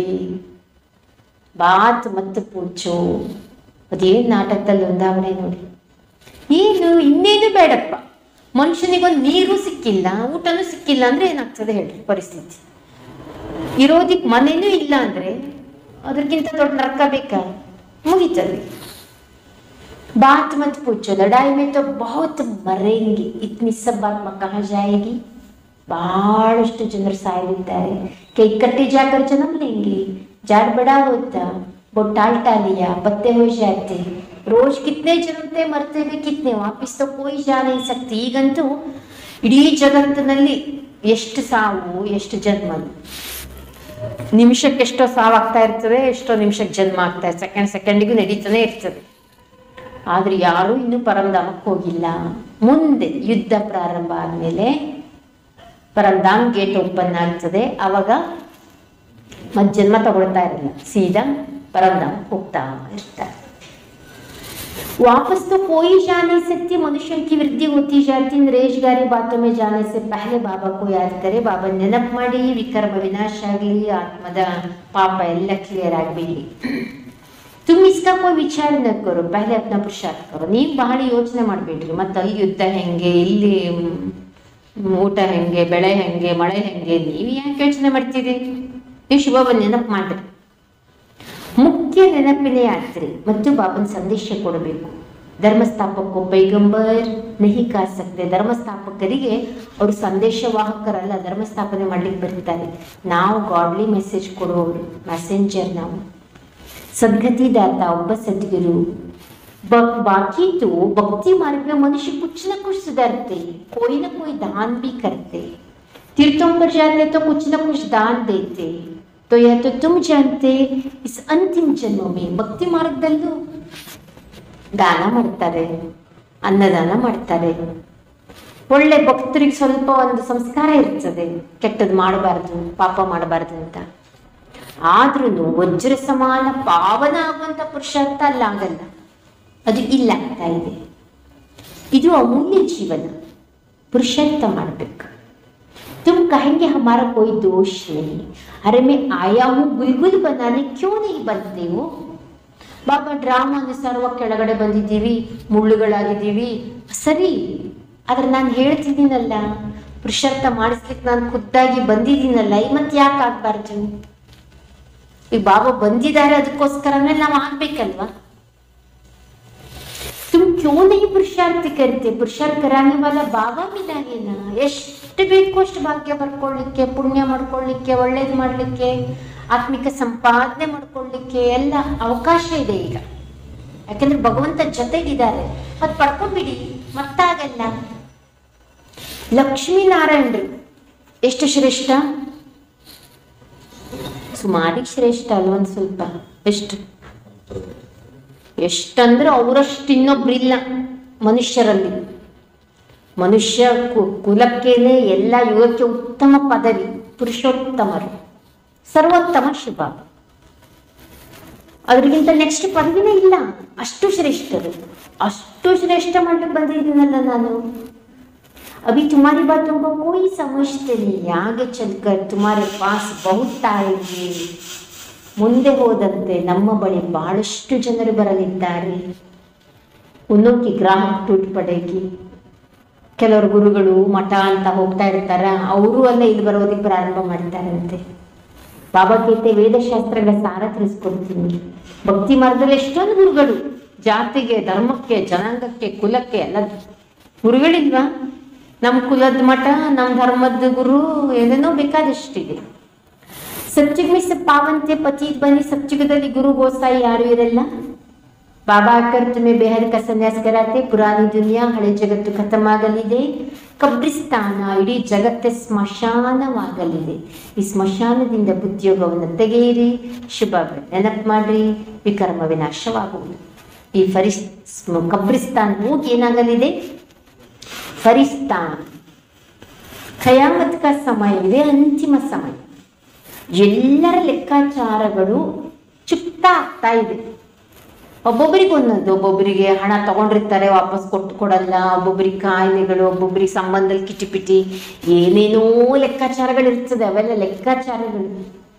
ಬಾತ್ ಮತ್ತು ಪೂಚು ಅದೇನ್ ನಾಟಕದಲ್ಲಿ ಒಂದಾವಣೆ ನೋಡಿ ಏನು ಇನ್ನೇನು ಬೇಡಪ್ಪ ಮನುಷ್ಯನಿಗೊಂದು ನೀರು ಸಿಕ್ಕಿಲ್ಲ ಊಟನೂ ಸಿಕ್ಕಿಲ್ಲ ಅಂದ್ರೆ ಏನಾಗ್ತದೆ ಹೇಳ್ರಿ ಪರಿಸ್ಥಿತಿ ಇರೋದಿಕ್ ಮನೆನೂ ಇಲ್ಲ ಅಂದ್ರೆ ಅದ್ರಕ್ಕಿಂತ ದೊಡ್ಡ ನರಕ ಬೇಕಾ ಮುಗಿತದೆ बात मत पूछो लड़ाई में तो बहुत मरेंगे इतनी सब बात में कहा जाएगी ಬಹಳಷ್ಟು ಜನರು ಸಾಯಲಿದ್ದಾರೆ ಕೈ ಕಟ್ಟಿ ಜಾಕರ್ ಜನ್ಮ लेंगे जाड़ बड़ा होता वो टाल टालिया पत्ते हो जाते रोज कितने जन्मते मरते भी कितने वापिस तो कोई जा नहीं सकती ಈಗಂತೂ ಇಡೀ ಜಗತ್ತಿನಲ್ಲಿ ಎಷ್ಟು ಸಾವು ಎಷ್ಟು ಜನ್ಮ ನಿಮಿಷಕ್ಕೆ ಎಷ್ಟೋ ಸಾವಾಗ್ತಾ ಇರ್ತದೆ ಎಷ್ಟೋ ನಿಮಿಷಕ್ಕೆ ಜನ್ಮ ಆಗ್ತಾ ಇರ್ತದೆ ಸೆಕೆಂಡ್ ಸೆಕೆಂಡಿಗೂ ನಡೀತಾನೆ ಇರ್ತದೆ ಆದ್ರೆ ಯಾರು ಇನ್ನೂ ಪರಂಧಾಮಕ್ಕೆ ಹೋಗಿಲ್ಲ ಮುಂದೆ ಯುದ್ಧ ಪ್ರಾರಂಭ ಆದ್ಮೇಲೆ ಪರಂಧಾಮ್ ಗೇಟ್ ಓಪನ್ ಆಗ್ತದೆ ಅವಾಗ ಮತ್ ಜನ್ಮ ತಗೊಳ್ತಾ ಇರಲ್ಲ ಸೀದಾ ಪರಂಧಾಮ್ ಹೋಗ್ತಾ ಇರ್ತಾರೆ वापस तो कोई जा नहीं सकती मनुष्य की वृद्धि होती जाती इन रेशगारी बातों में जाने से पहले बाबा को याद करे बाबा ನೆನಪು ಮಾಡಿ ವಿಕರ್ಮ ವಿನಾಶ ಆಗಲಿ ಆತ್ಮದ ಪಾಪ ಎಲ್ಲ ಕ್ಲಿಯರ್ ಆಗಬೇಡಿ ತುಮ್ ಇಸ್ಕಾ ಕೋई ವಿಚಾರ ನ ಕರೋ ಪಹಲೆ ಅಪ್ನ ಪುರುಷಾರ್ಥ ಕರೋ ನೀವು ಬಹಳ ಯೋಚನೆ ಮಾಡಬೇಡ್ರಿ ಮತ್ತೆ ಅಲ್ಲಿ ಯುದ್ಧ ಹೆಂಗೆ ಇಲ್ಲಿ ಮ್, ಊಟ ಹೆಂಗೆ ಬೆಳೆ ಹೆಂಗೆ ಮಳೆ ಹೆಂಗೆ ನೀವು ಯಾಕೆ ಯೋಚನೆ ಮಾಡ್ತೀರಿ ನೀವು ಶುಭ ನೆನಪು ಮಾಡ್ರಿ ಮುಖ್ಯ ನೆನಪಿನ ಯಾತ್ರೆ ಮತ್ತು ಬಾಬನ್ ಸಂದೇಶ ಕೊಡಬೇಕು ಧರ್ಮಸ್ಥಾಪಕ ಪೈಗಂಬರ್ ನಹಿ ಕಾ ಸಕ್ತೆ ಧರ್ಮಸ್ಥಾಪಕರಿಗೆ ಅವರು ಸಂದೇಶವಾಹಕರಲ್ಲ ಧರ್ಮಸ್ಥಾಪನೆ ಮಾಡ್ಲಿಕ್ಕೆ ಬರ್ತಾರೆ ನಾವು ಗಾಡ್ಲಿ ಮೆಸೇಜ್ ಕೊಡುವವರು ಮೆಸೆಂಜರ್ ನಾವು सदगतिदाता ಒಬ್ಬ सदगुरु ब- बाकी तो भक्ति मार्ग में मनुष्य कुछ न कुछ सुधरते कोई ना कोई दान भी करते तीर्थों पर जाते तो कुछ न कुछ दान देते तो यह तो तुम जानते इस अंतिम जन्म में ಭಕ್ತಿ ಮಾರ್ಗದಲ್ಲೂ ದಾನ ಮಾಡ್ತಾರೆ ಅನ್ನದಾನ ಮಾಡ್ತಾರೆ ಒಳ್ಳೆ ಭಕ್ತರಿಗೆ ಸ್ವಲ್ಪ ಒಂದು ಸಂಸ್ಕಾರ ಇರ್ತದೆ ಕೆಟ್ಟದ್ದು ಮಾಡಬಾರ್ದು ಪಾಪ ಮಾಡಬಾರ್ದು ಅಂತ ಆದ್ರೂ ವಜ್ರ ಸಮಾನ ಪಾವನ ಆಗುವಂತ ಪುರುಷಾರ್ಥ ಅಲ್ಲ ಆಗಲ್ಲ ಅದು ಇಲ್ಲ ಆಗ್ತಾ ಇದೆ ಇದು ಅಮೂಲ್ಯ ಜೀವನ ಪುರುಷಾರ್ಥ ಮಾಡ್ಬೇಕು तुम कहेंगे हमारा कोई दोष नहीं अरे मैं आया हूँ गुलगुल बनाने क्यों नहीं बनते हो ಬಾಬಾ ಡ್ರಾಮಾ ಅನುಸಾರವಾಗಿ ಕೆಳಗಡೆ ಬಂದಿದ್ದೀವಿ ಮುಳ್ಳುಗಳಾಗಿದ್ದೀವಿ ಸರಿ ಆದ್ರೆ ನಾನು ಹೇಳ್ತಿದ್ದೀನಲ್ಲ ಪುರುಷಾರ್ಥ ಮಾಡಿಸ್ಲಿಕ್ಕೆ ನಾನು ಖುದ್ದಾಗಿ ಬಂದಿದ್ದೀನಲ್ಲ ಈ ಮತ್ತೆ ಯಾಕೆ ಆಗ್ಬಾರ್ದು ಈಗ ಬಾಬಾ ಬಂದಿದ್ದಾರೆ ಅದಕ್ಕೋಸ್ಕರನೇ ನಾವು ಆಗ್ಬೇಕಲ್ವಾ तुम क्यों क्यों नहीं पुरुषार्थ करते पुरुषार्थ कराने वाला ಬಾಬಾ ಮಿಲಾಗೇನ ಎಷ್ಟು ಬೇಕು ಅಷ್ಟು ಭಾಗ್ಯ ಬರ್ಕೊಳ್ಳಿಕ್ಕೆ ಪುಣ್ಯ ಮಾಡ್ಕೊಳ್ಳಿಕ್ಕೆ ಒಳ್ಳೇದು ಮಾಡಲಿಕ್ಕೆ ಆತ್ಮಿಕ ಸಂಪಾದನೆ ಮಾಡ್ಕೊಳ್ಳಿಕ್ಕೆ ಎಲ್ಲ ಅವಕಾಶ ಇದೆ ಈಗ ಯಾಕಂದ್ರೆ ಭಗವಂತ ಜೊತೆಗಿದ್ದಾರೆ ಮತ್ ಪಡ್ಕೊಂಡ್ಬಿಡಿ ಮತ್ತಾಗಲ್ಲ ಲಕ್ಷ್ಮೀನಾರಾಯಣರು ಎಷ್ಟು ಶ್ರೇಷ್ಠ ಸುಮಾರಿಗೆ ಶ್ರೇಷ್ಠ ಅಲ್ವೊಂದು ಸ್ವಲ್ಪ ಎಷ್ಟು ಎಷ್ಟಂದ್ರೆ ಅವರಷ್ಟು ಇನ್ನೊಬ್ರಿಲ್ಲ ಮನುಷ್ಯರಲ್ಲಿ ಮನುಷ್ಯ ಕು- ಕುಲಕ್ಕೇನೆ ಎಲ್ಲ ಯುಗಕ್ಕೆ ಉತ್ತಮ ಪದವಿ ಪುರುಷೋತ್ತಮರು ಸರ್ವೋತ್ತಮ ಶಿವ ಅದ್ರಿಗಿಂತ ನೆಕ್ಸ್ಟ್ ಪದವಿನೇ ಇಲ್ಲ ಅಷ್ಟು ಶ್ರೇಷ್ಠರು ಅಷ್ಟು ಶ್ರೇಷ್ಠ ಮಾಡ್ಲಿಕ್ಕೆ ಬಂದಿದ್ದೀನಲ್ಲ ನಾನು अभी तुम्हारी बातों को कोई समझते नहीं आगे चलकर तुम्हारे पास बहुत आएंगे ಮುಂದೆ ಹೋದಂತೆ ನಮ್ಮ ಬಳಿ ಬಹಳಷ್ಟು ಜನರು ಬರಲಿದ್ದಾರೆ ಉನ್ನೋಕಿ ಗ್ರಾಹಕ ಟೂಟ್ ಪಡೆಗಿ ಕೆಲವರು ಗುರುಗಳು ಮಠ ಅಂತ ಹೋಗ್ತಾ ಇರ್ತಾರ ಅವರು ಅಲ್ಲ ಇಲ್ಲಿ ಬರೋದಕ್ಕೆ ಪ್ರಾರಂಭ ಮಾಡ್ತಾರಂತೆ ಬಾಬಾ ಗೀತೆ ವೇದಶಾಸ್ತ್ರಗಳ ಸಾರ ತಿಳಿಸ್ಕೊಡ್ತೀನಿ ಭಕ್ತಿ ಮಾರ್ಗದಲ್ಲಿ ಎಷ್ಟೊಂದು ಗುರುಗಳು ಜಾತಿಗೆ ಧರ್ಮಕ್ಕೆ ಜನಾಂಗಕ್ಕೆ ಕುಲಕ್ಕೆ ಎಲ್ಲ ಗುರುಗಳಿಲ್ವಾ ನಮ್ಮ ಕುಲದ ಮಠ ನಮ್ಮ ಧರ್ಮದ ಗುರು ಏನೇನೋ ಬೇಕಾದಷ್ಟಿದೆ ಸತ್ಯುಗ್ ಮಿ ಸಬ್ ಪಾವಂತೆ ಪತಿ ಬನ್ನಿ ಸತ್ಯುಗದಲ್ಲಿ ಗುರು ಗೋಸಾಯಿ ಯಾರು ಇರಲ್ಲ ಬಾಬಾ ಆಕರ್ ತುಮೆ ಬೇಹದ್ ಕ ಸನ್ಯಾಸ ಕರಾತೆ ಪುರಾಣಿ ದುನಿಯಾ ಹಳೆ ಜಗತ್ತು ಖತಮ್ ಆಗಲಿದೆ ಕಬ್ರಿಸ್ತಾನ ಇಡೀ ಜಗತ್ತೇ ಸ್ಮಶಾನವಾಗಲಿದೆ ಈ ಸ್ಮಶಾನದಿಂದ ಬುದ್ಧಿಯೋಗವನ್ನು ತೆಗೆಯಿರಿ ಶುಭ ನೆನಪು ಮಾಡ್ರಿ ವಿಕರ್ಮ ವಿನಾಶವಾಗುವುದು ಈ ಫರಿಸ್ ಕಬ್ರಿಸ್ತಾನ್ ಹೋಗಿ ಏನಾಗಲಿದೆ ಫರಿಸ್ತಾನ್ ಖಯಾಮತ್ ಕ ಸಮಯವಿದೆ ಅಂತಿಮ ಸಮಯ ಎಲ್ಲರ ಲೆಕ್ಕಾಚಾರಗಳು ಚುಕ್ತಾ ಆಗ್ತಾ ಇದೆ ಒಬ್ಬೊಬ್ಬರಿಗೆ ಒಂದೊಂದು ಒಬ್ಬೊಬ್ಬರಿಗೆ ಹಣ ತಗೊಂಡಿರ್ತಾರೆ ವಾಪಸ್ ಕೊಟ್ಟು ಕೊಡಲ್ಲ ಒಬ್ಬೊಬ್ಬರಿಗೆ ಕಾಯಿಲೆಗಳು ಒಬ್ಬೊಬ್ಬರಿಗೆ ಸಂಬಂಧದಲ್ಲಿ ಕಿಟಿಪಿಟಿ ಏನೇನೋ ಲೆಕ್ಕಾಚಾರಗಳು ಇರ್ತದೆ ಅವೆಲ್ಲ ಲೆಕ್ಕಾಚಾರಗಳು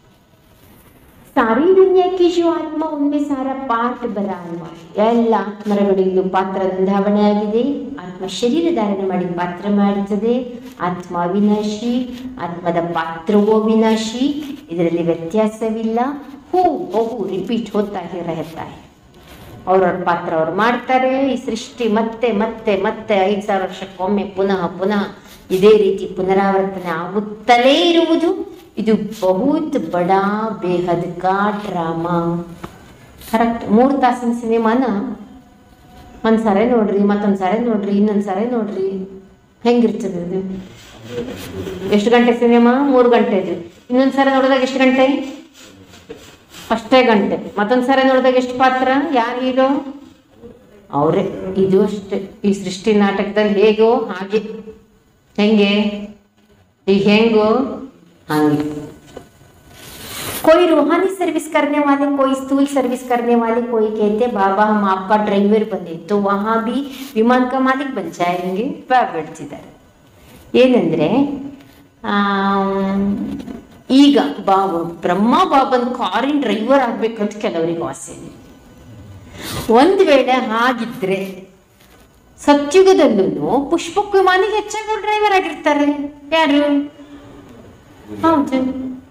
ಸಾರಿ ದುನಿಯಾಕ್ಕೆ ಜೀವ ಆತ್ಮ ಒಮ್ಮೆ ಸಾರ ಪಾಠ ಬರಾಲ್ವ ಎಲ್ಲ ಆತ್ಮರಗಳಿಗೂ ಪಾತ್ರ ಧಾವಣೆ ಆಗಿದೆ ಆತ್ಮ ಶರೀರ ಧಾರಣೆ ಮಾಡಿ ಪಾತ್ರ ಮಾಡುತ್ತದೆ ಆತ್ಮ ಅವಿನಾಶಿ ಆತ್ಮದ ಪಾತ್ರವೂ ಅವಿನಾಶಿ ಇದರಲ್ಲಿ ವ್ಯತ್ಯಾಸವಿಲ್ಲ ಹೂ ಬಹು ರಿಪೀಟ್ ಹೋಗ್ತಾ ಹಿ ರಹತಾ ಹೈ ಅವ್ರವ್ರ ಪಾತ್ರ ಅವ್ರು ಮಾಡ್ತಾರೆ ಈ ಸೃಷ್ಟಿ ಮತ್ತೆ ಮತ್ತೆ ಮತ್ತೆ ಐದು ಸಾವಿರ ವರ್ಷಕ್ಕೊಮ್ಮೆ ಪುನಃ ಪುನಃ ಇದೇ ರೀತಿ ಪುನರಾವರ್ತನೆ ಆಗುತ್ತಲೇ ಇರುವುದು ಇದು ಬಹುತ್ ಬಡಾ ಬೇಹದ್ ಕಾ ಡ್ರಾಮಾ ಕರೆಕ್ಟ್ ಮೂರು ತಾಸಿನ ಸಿನಿಮಾನ ಒಂದ್ ಸರಿ ನೋಡ್ರಿ ಮತ್ತೊಂದ್ ಸರಿ ನೋಡ್ರಿ ಇನ್ನೊಂದ್ ಸರಿ ನೋಡ್ರಿ ಹೆಂಗಿರ್ತದೆ ಅದು ಎಷ್ಟು ಗಂಟೆ ಸಿನಿಮಾ ಮೂರು ಗಂಟೆದು ಇನ್ನೊಂದ್ ಸರಿ ನೋಡಿದಾಗ ಎಷ್ಟು ಗಂಟೆ ಅಷ್ಟೇ ಗಂಟೆ ಮತ್ತೊಂದ್ ಸರಿ ನೋಡಿದಾಗ ಎಷ್ಟು ಪಾತ್ರ ಯಾರು ಹೀರೋ ಅವರೇ ಇದು ಅಷ್ಟೇ ಈ ಸೃಷ್ಟಿ ನಾಟಕದಲ್ಲಿ ಹೇಗೋ ಹಾಗೆ ಹೆಂಗೆ ಈಗ ಹೆಂಗೋ ಹಂಗೆ कोई रूहानी सर्विस करने वाले कोई स्थूल सर्विस करने वाले कोई कहते बाबा हम आपका ड्राइवर बने तो वहां भी विमान का मालिक बन जाएंगे ಬೆಳ್ತಿದ್ದಾರೆ ಏನಂದ್ರೆ ಆಮ್, ಈಗ ಬಾಬು ಬ್ರಹ್ಮ ಬಾಬನ್ ಕಾರಿನ ಡ್ರೈವರ್ ಆಗ್ಬೇಕಂತ ಕೆಲವರಿಗೆ ಆಸೆ ಇದೆ. ಒಂದ್ ವೇಳೆ ಹಾಗಿದ್ರೆ ಸತ್ಯುಗದಲ್ಲೂ ಪುಷ್ಪಕ ವಿಮಾನಿಗೆ ಹೆಚ್ಚಾಗಿ ಡ್ರೈವರ್ ಆಗಿರ್ತಾರೆ ಯಾರು ಹೌದು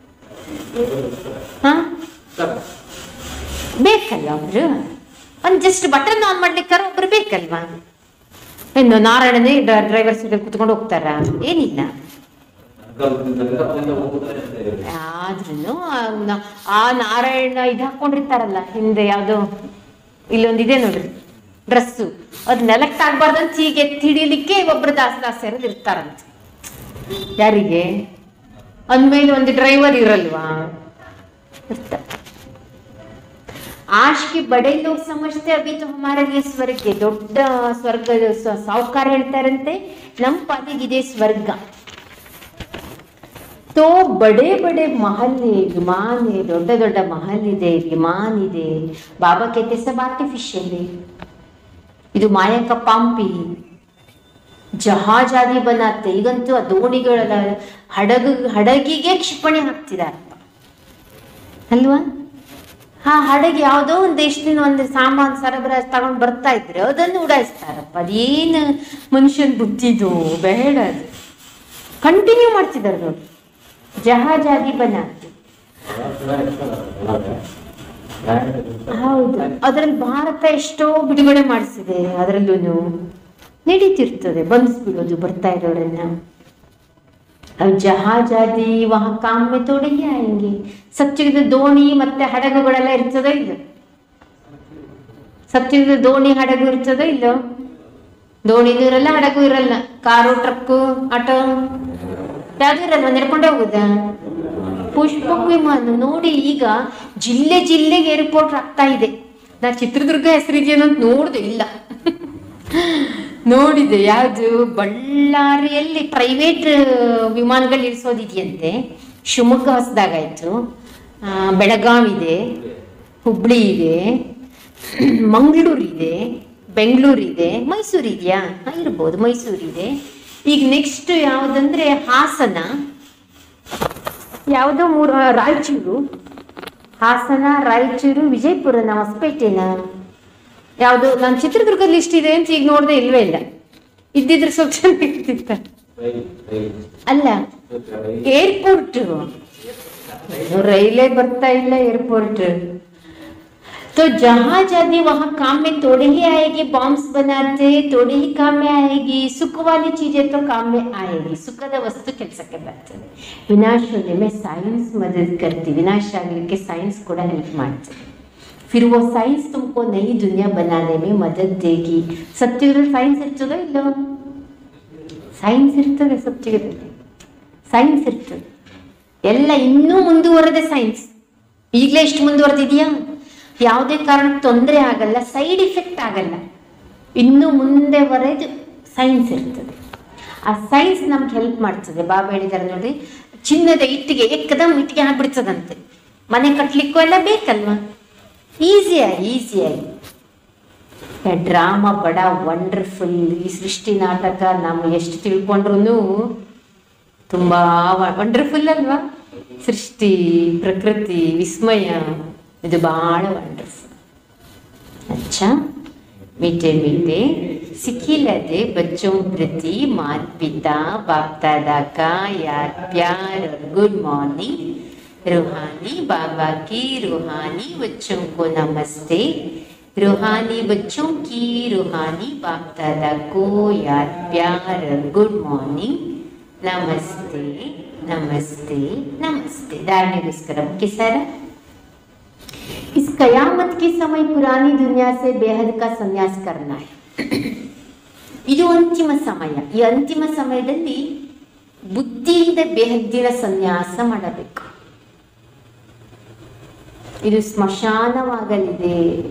ಹಾ ಬೇಕಲ್ಲ ಒಬ್ರು ಒಂದ್ ಜಸ್ಟ್ ಬಟನ್ ಆನ್ ಮಾಡ್ಲಿಕ್ಕಾರ ಒಬ್ರು ಬೇಕಲ್ವಾ ಇನ್ನು ನಾರಾಯಣನೇ ಡ್ರೈವರ್ ಸೀಟಲ್ಲಿ ಕುತ್ಕೊಂಡು ಹೋಗ್ತಾರ ಏನಿಲ್ಲ ಆದ್ರೂ ಆ ನಾರಾಯಣ ಇದು ಹಾಕೊಂಡಿರ್ತಾರಲ್ಲ ಹಿಂದೆ ಯಾವ್ದೋ ಇಲ್ಲೊಂದಿದೆ ನೋಡ್ರಿ ಡ್ರೆಸ್ಸು ಅದ್ ನೆಲಕ್ಕೆ ಆಗ್ಬಾರ್ದಂತ ಹೀಗೆ ಹಿಡಿಲಿಕ್ಕೆ ಒಬ್ರು ದಾಸ ದಾಸರು ಇರ್ತಾರಂತೆ ಯಾರಿಗೆ ಅಂದ್ಮೇಲೆ ಒಂದು ಡ್ರೈವರ್ ಇರಲ್ವಾ ಇರ್ತಾರೆ आज के बड़े लोग समझते अभी तो हमारे लिए ಸ್ವರ್ಗ ದೊಡ್ಡ ಸ್ವರ್ಗ ಸ- ಸಾಹುಕಾರ ಹೇಳ್ತಾರಂತೆ ನಮ್ಮ ಪಾಲಿಗಿದೆ ಸ್ವರ್ಗ तो बड़े बड़े महल है विमान है ದೊಡ್ಡ ದೊಡ್ಡ ಮಹಲ್ ಇದೆ ವಿಮಾನ್ ಇದೆ ಬಾಬಾ कहते सब ಆರ್ಟಿಫಿಷಿಯಲ್ है ಇದು ಮಾಯಕ ಪಾಂಪಿ ಜಹಾಜಾದಿ ಬನಾತೆ ಈಗಂತೂ ಆ ದೋಣಿಗಳ ಹಡಗು ಹಡಗಿಗೆ ಕ್ಷಿಪಣಿ ಹಾಕ್ತಿದಾರಪ್ಪ ಅಲ್ವಾ ಹಾ ಹಡಗು ಯಾವುದೋ ಒಂದು ದೇಶದಿಂದ ಒಂದು ಸಾಮಾನು ಸರಬರಾಜು ತಗೊಂಡು ಬರ್ತಾ ಇದ್ರೆ ಅದನ್ನು ಉಡಾಯಿಸ್ತಾರಪ್ಪ ಅದೇನು ಮನುಷ್ಯನ ಬುದ್ಧಿದು ಬೇಡ ಅದು ಕಂಟಿನ್ಯೂ ಮಾಡ್ತಿದ್ದಾರೆ ನೋಡಿ ಜಹಾಜಾದಿ ಬನಾತೆ ಹೌದು ಅದರಲ್ಲಿ ಭಾರತ ಎಷ್ಟೋ ಬಿಡುಗಡೆ ಮಾಡಿಸಿದೆ ಅದರಲ್ಲೂ ನಡೀತಿರ್ತದೆ ಬಂಧಿಸ್ಬಿಡೋದು ಬರ್ತಾ ಇರೋರನ್ನ अब ಜಹಾಜ್ ಆದಿ ವಹ ಕಾಮ್ ಮೇ ತೋಡಿಗೆ ಆಯಂಗೆ ಸತ್ಯುಗದ ದೋಣಿ ಮತ್ತೆ ಹಡಗುಗಳೆಲ್ಲ ಇರ್ತದೋ ಇಲ್ಲ ಸತ್ಯುಗದ ದೋಣಿ ಹಡಗು ಇರ್ತದೋ ಇಲ್ಲೋ ದೋಣಿದು ಇರಲ್ಲ ಹಡಗು ಇರಲ್ಲ ಕಾರು ಟ್ರಕ್ಕು ಆಟೋ ಯಾವ್ದು ಇರಲ್ವ ನಡ್ಕೊಂಡೇ ಹೋಗುದಾ ಪುಷ್ಪಕ ವಿಮಾನ ನೋಡಿ ಈಗ ಜಿಲ್ಲೆ ಜಿಲ್ಲೆಗೆ ಏರ್ಪೋರ್ಟ್ ಆಗ್ತಾ ಇದೆ ನಾ ಚಿತ್ರದುರ್ಗ ಹೆಸರಿದೆಯೇನೋ ಅಂತ ನೋಡ್ದೆ ಇಲ್ಲ ನೋಡಿದೆ ಯಾವುದು ಬಳ್ಳಾರಿಯಲ್ಲಿ ಪ್ರೈವೇಟ್ ವಿಮಾನಗಳು ಇಳಿಸೋದಿದೆಯಂತೆ ಶಿವಮೊಗ್ಗ ಹೊಸದಾಗಾಯ್ತು ಆ, ಬೆಳಗಾವಿ ಇದೆ ಹುಬ್ಳಿ ಇದೆ ಮಂಗಳೂರು ಇದೆ ಬೆಂಗಳೂರು ಇದೆ ಮೈಸೂರು ಇದೆಯಾ ಹಾ, ಇರ್ಬೋದು ಮೈಸೂರು ಇದೆ ಈಗ ನೆಕ್ಸ್ಟ್ ಯಾವುದಂದ್ರೆ ಹಾಸನ ಯಾವುದೋ ಮೂರು ಆ, ರಾಯಚೂರು ಹಾಸನ ರಾಯಚೂರು ವಿಜಯಪುರನ ಹೊಸಪೇಟೆನ ಯಾವುದು ನಾನು ಚಿತ್ರದುರ್ಗ ಲಿಸ್ಟ್ ಇದೆ ಅಂತ ಈಗ ನೋಡ್ದೆ ಇಲ್ವೇ ಇಲ್ಲ ಇದ್ದಿದ್ರೆ ಸ್ವಲ್ಪ ಚೆನ್ನಾಗಿರ್ತಿತ್ತ ಅಲ್ಲ ಏರ್ಪೋರ್ಟ್ ರೈಲೇ ಬರ್ತಾ ಇಲ್ಲ ಏರ್ಪೋರ್ಟ್ तो जहां जाने वहां काम में थोड़े ही आएगी बॉम्ब्स बनाते थोड़े ही काम में आएगी सुख वाली चीजें तो काम में आएगी ಸುಖದ ವಸ್ತು ಕೆಲಸಕ್ಕೆ ಬರ್ತದೆ ವಿನಾಶ होने में साइंस मदद करती विनाश ಆಗಲಿಕ್ಕೆ ಸೈನ್ಸ್ ಕೂಡ ಹೆಲ್ಪ್ ಮಾಡ್ತದೆ फिर वो साइंस तुमको नई दुनिया बनाने में मदद देगी ಸತ್ಯದಲ್ಲಿ ಸೈನ್ಸ್ ಇರ್ತದೋ ಇಲ್ಲೋ ಸೈನ್ಸ್ ಇರ್ತದೆ ಸತ್ಯದಲ್ಲಿ ಸೈನ್ಸ್ ಇರ್ತದೆ ಎಲ್ಲ ಇನ್ನೂ ಮುಂದುವರೆದ ಸೈನ್ಸ್ ಈಗಲೇ ಎಷ್ಟು ಮುಂದುವರೆದಿದೆಯಾ ಯಾವುದೇ ಕಾರಣಕ್ಕೆ ತೊಂದರೆ ಆಗಲ್ಲ ಸೈಡ್ ಇಫೆಕ್ಟ್ ಆಗಲ್ಲ ಇನ್ನು ಮುಂದೆ ವರೆದು ಸೈನ್ಸ್ ಇರ್ತದೆ ಆ ಸೈನ್ಸ್ ನಮ್ಗೆ ಹೆಲ್ಪ್ ಮಾಡ್ತದೆ ಬಾಬಾ ಹೇಳಿದಾರೆ ನೋಡಿ ಚಿನ್ನದ ಇಟ್ಟಿಗೆ ಏಕದಮ್ ಇಟ್ಟಿಗೆ ಆಗ್ಬಿಡ್ತದಂತೆ ಮನೆ ಕಟ್ಲಿಕ್ಕೂ ಎಲ್ಲ ಬೇಕಲ್ವಾ ಈಸಿಯಾಗಿ ಈಸಿಯಾಗಿ ಡ್ರಾಮಾ ಬಡ ವಂಡರ್ಫುಲ್ ಈ ಸೃಷ್ಟಿ ನಾಟಕ ನಾವು ಎಷ್ಟು ತಿಳ್ಕೊಂಡ್ರು ತುಂಬಾ ವಂಡರ್ಫುಲ್ ಅಲ್ವಾ ಸೃಷ್ಟಿ ಪ್ರಕೃತಿ ವಿಸ್ಮಯ ಇದು ಬಹಳ ವಂಡರ್ಫುಲ್ अच्छा मीठे मीठे सिखिलते बच्चों प्रति माता पिता बाप दादा का याद प्यार और गुड मॉर्निंग रूहानी बाबा की रूहानी बच्चों को नमस्ते रूहानी बच्चों की रूहानी बाप दादा को याद प्यार और गुड मॉर्निंग नमस्ते नमस्ते नमस्ते धारणेಗೋಸ್ಕರ ಮುಖ್ಯ ಸರ್ इस कयामत के समय पुरानी दुनिया से बेहद का संन्यास करना है ಇದು ಅಂತಿಮ ಸಮಯ ಈ ಅಂತಿಮ ಸಮಯದಲ್ಲಿ ಬುದ್ಧಿಯಿಂದ ಬೇಹದ್ದಿನ ಸನ್ಯಾಸ ಮಾಡಬೇಕು ಇದು ಸ್ಮಶಾನವಾಗಲಿದೆ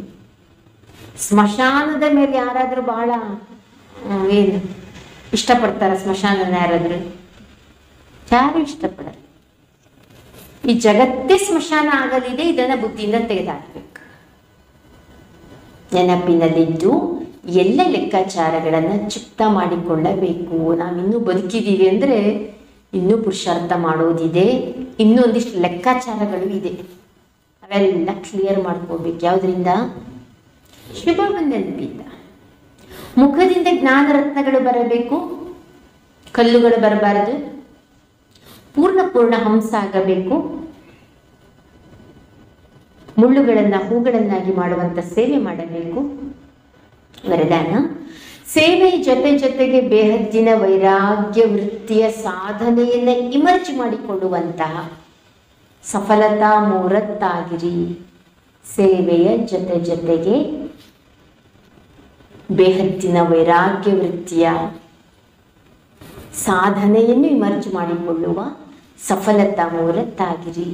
ಸ್ಮಶಾನದ ಮೇಲೆ ಯಾರಾದ್ರೂ ಬಹಳ ಆ, ಏನು ಇಷ್ಟಪಡ್ತಾರ ಸ್ಮಶಾನನ ಯಾರಾದ್ರೂ ಯಾರು ಇಷ್ಟಪಡಲ್ಲ ಈ ಜಗತ್ತೇ ಸ್ಮಶಾನ ಆಗಲಿದೆ ಇದನ್ನ ಬುದ್ಧಿಯಿಂದ ತೆಗೆದುಹಾಕ್ಬೇಕು ನೆನಪಿನಲ್ಲಿದ್ದು ಎಲ್ಲ ಲೆಕ್ಕಾಚಾರಗಳನ್ನ ಚುಕ್ತ ಮಾಡಿಕೊಳ್ಳಬೇಕು ನಾವಿನ್ನೂ ಬದುಕಿದ್ದೀವಿ ಅಂದ್ರೆ ಇನ್ನೂ ಪುರುಷಾರ್ಥ ಮಾಡೋದಿದೆ ಇನ್ನೂ ಒಂದಿಷ್ಟು ಲೆಕ್ಕಾಚಾರಗಳು ಇದೆ ಅವೆಲ್ಲ ಕ್ಲಿಯರ್ ಮಾಡ್ಕೋಬೇಕು ಯಾವ್ದ್ರಿಂದ ಶಿವನ ನೆನಪಿಂದ ಮುಖದಿಂದ ಜ್ಞಾನ ರತ್ನಗಳು ಬರಬೇಕು ಕಲ್ಲುಗಳು ಬರಬಾರದು ಪೂರ್ಣ ಪೂರ್ಣ ಹಂಸ ಆಗಬೇಕು ಮುಳ್ಳುಗಳನ್ನ ಹೂಗಳನ್ನಾಗಿ ಮಾಡುವಂತ ಸೇವೆ ಮಾಡಬೇಕು ವರದಾನ ಸೇವೆ ಜೊತೆ ಜೊತೆಗೆ ಬೇಹದ್ದಿನ ವೈರಾಗ್ಯ ವೃತ್ತಿಯ ಸಾಧನೆಯನ್ನ ಇಮರ್ಜ್ ಮಾಡಿಕೊಳ್ಳುವಂತಹ ಸಫಲತಾ ಮೂರತ್ತಾಗಿರಿ ಸೇವೆಯ ಜೊತೆ ಜೊತೆಗೆ ಬೇಹದ್ದಿನ ವೈರಾಗ್ಯ ವೃತ್ತಿಯ ಸಾಧನೆಯನ್ನು ಇಮರ್ಜ್ ಮಾಡಿಕೊಳ್ಳುವ ಸಫಲತಾ ಮೂರತ್ತಾಗಿರಿ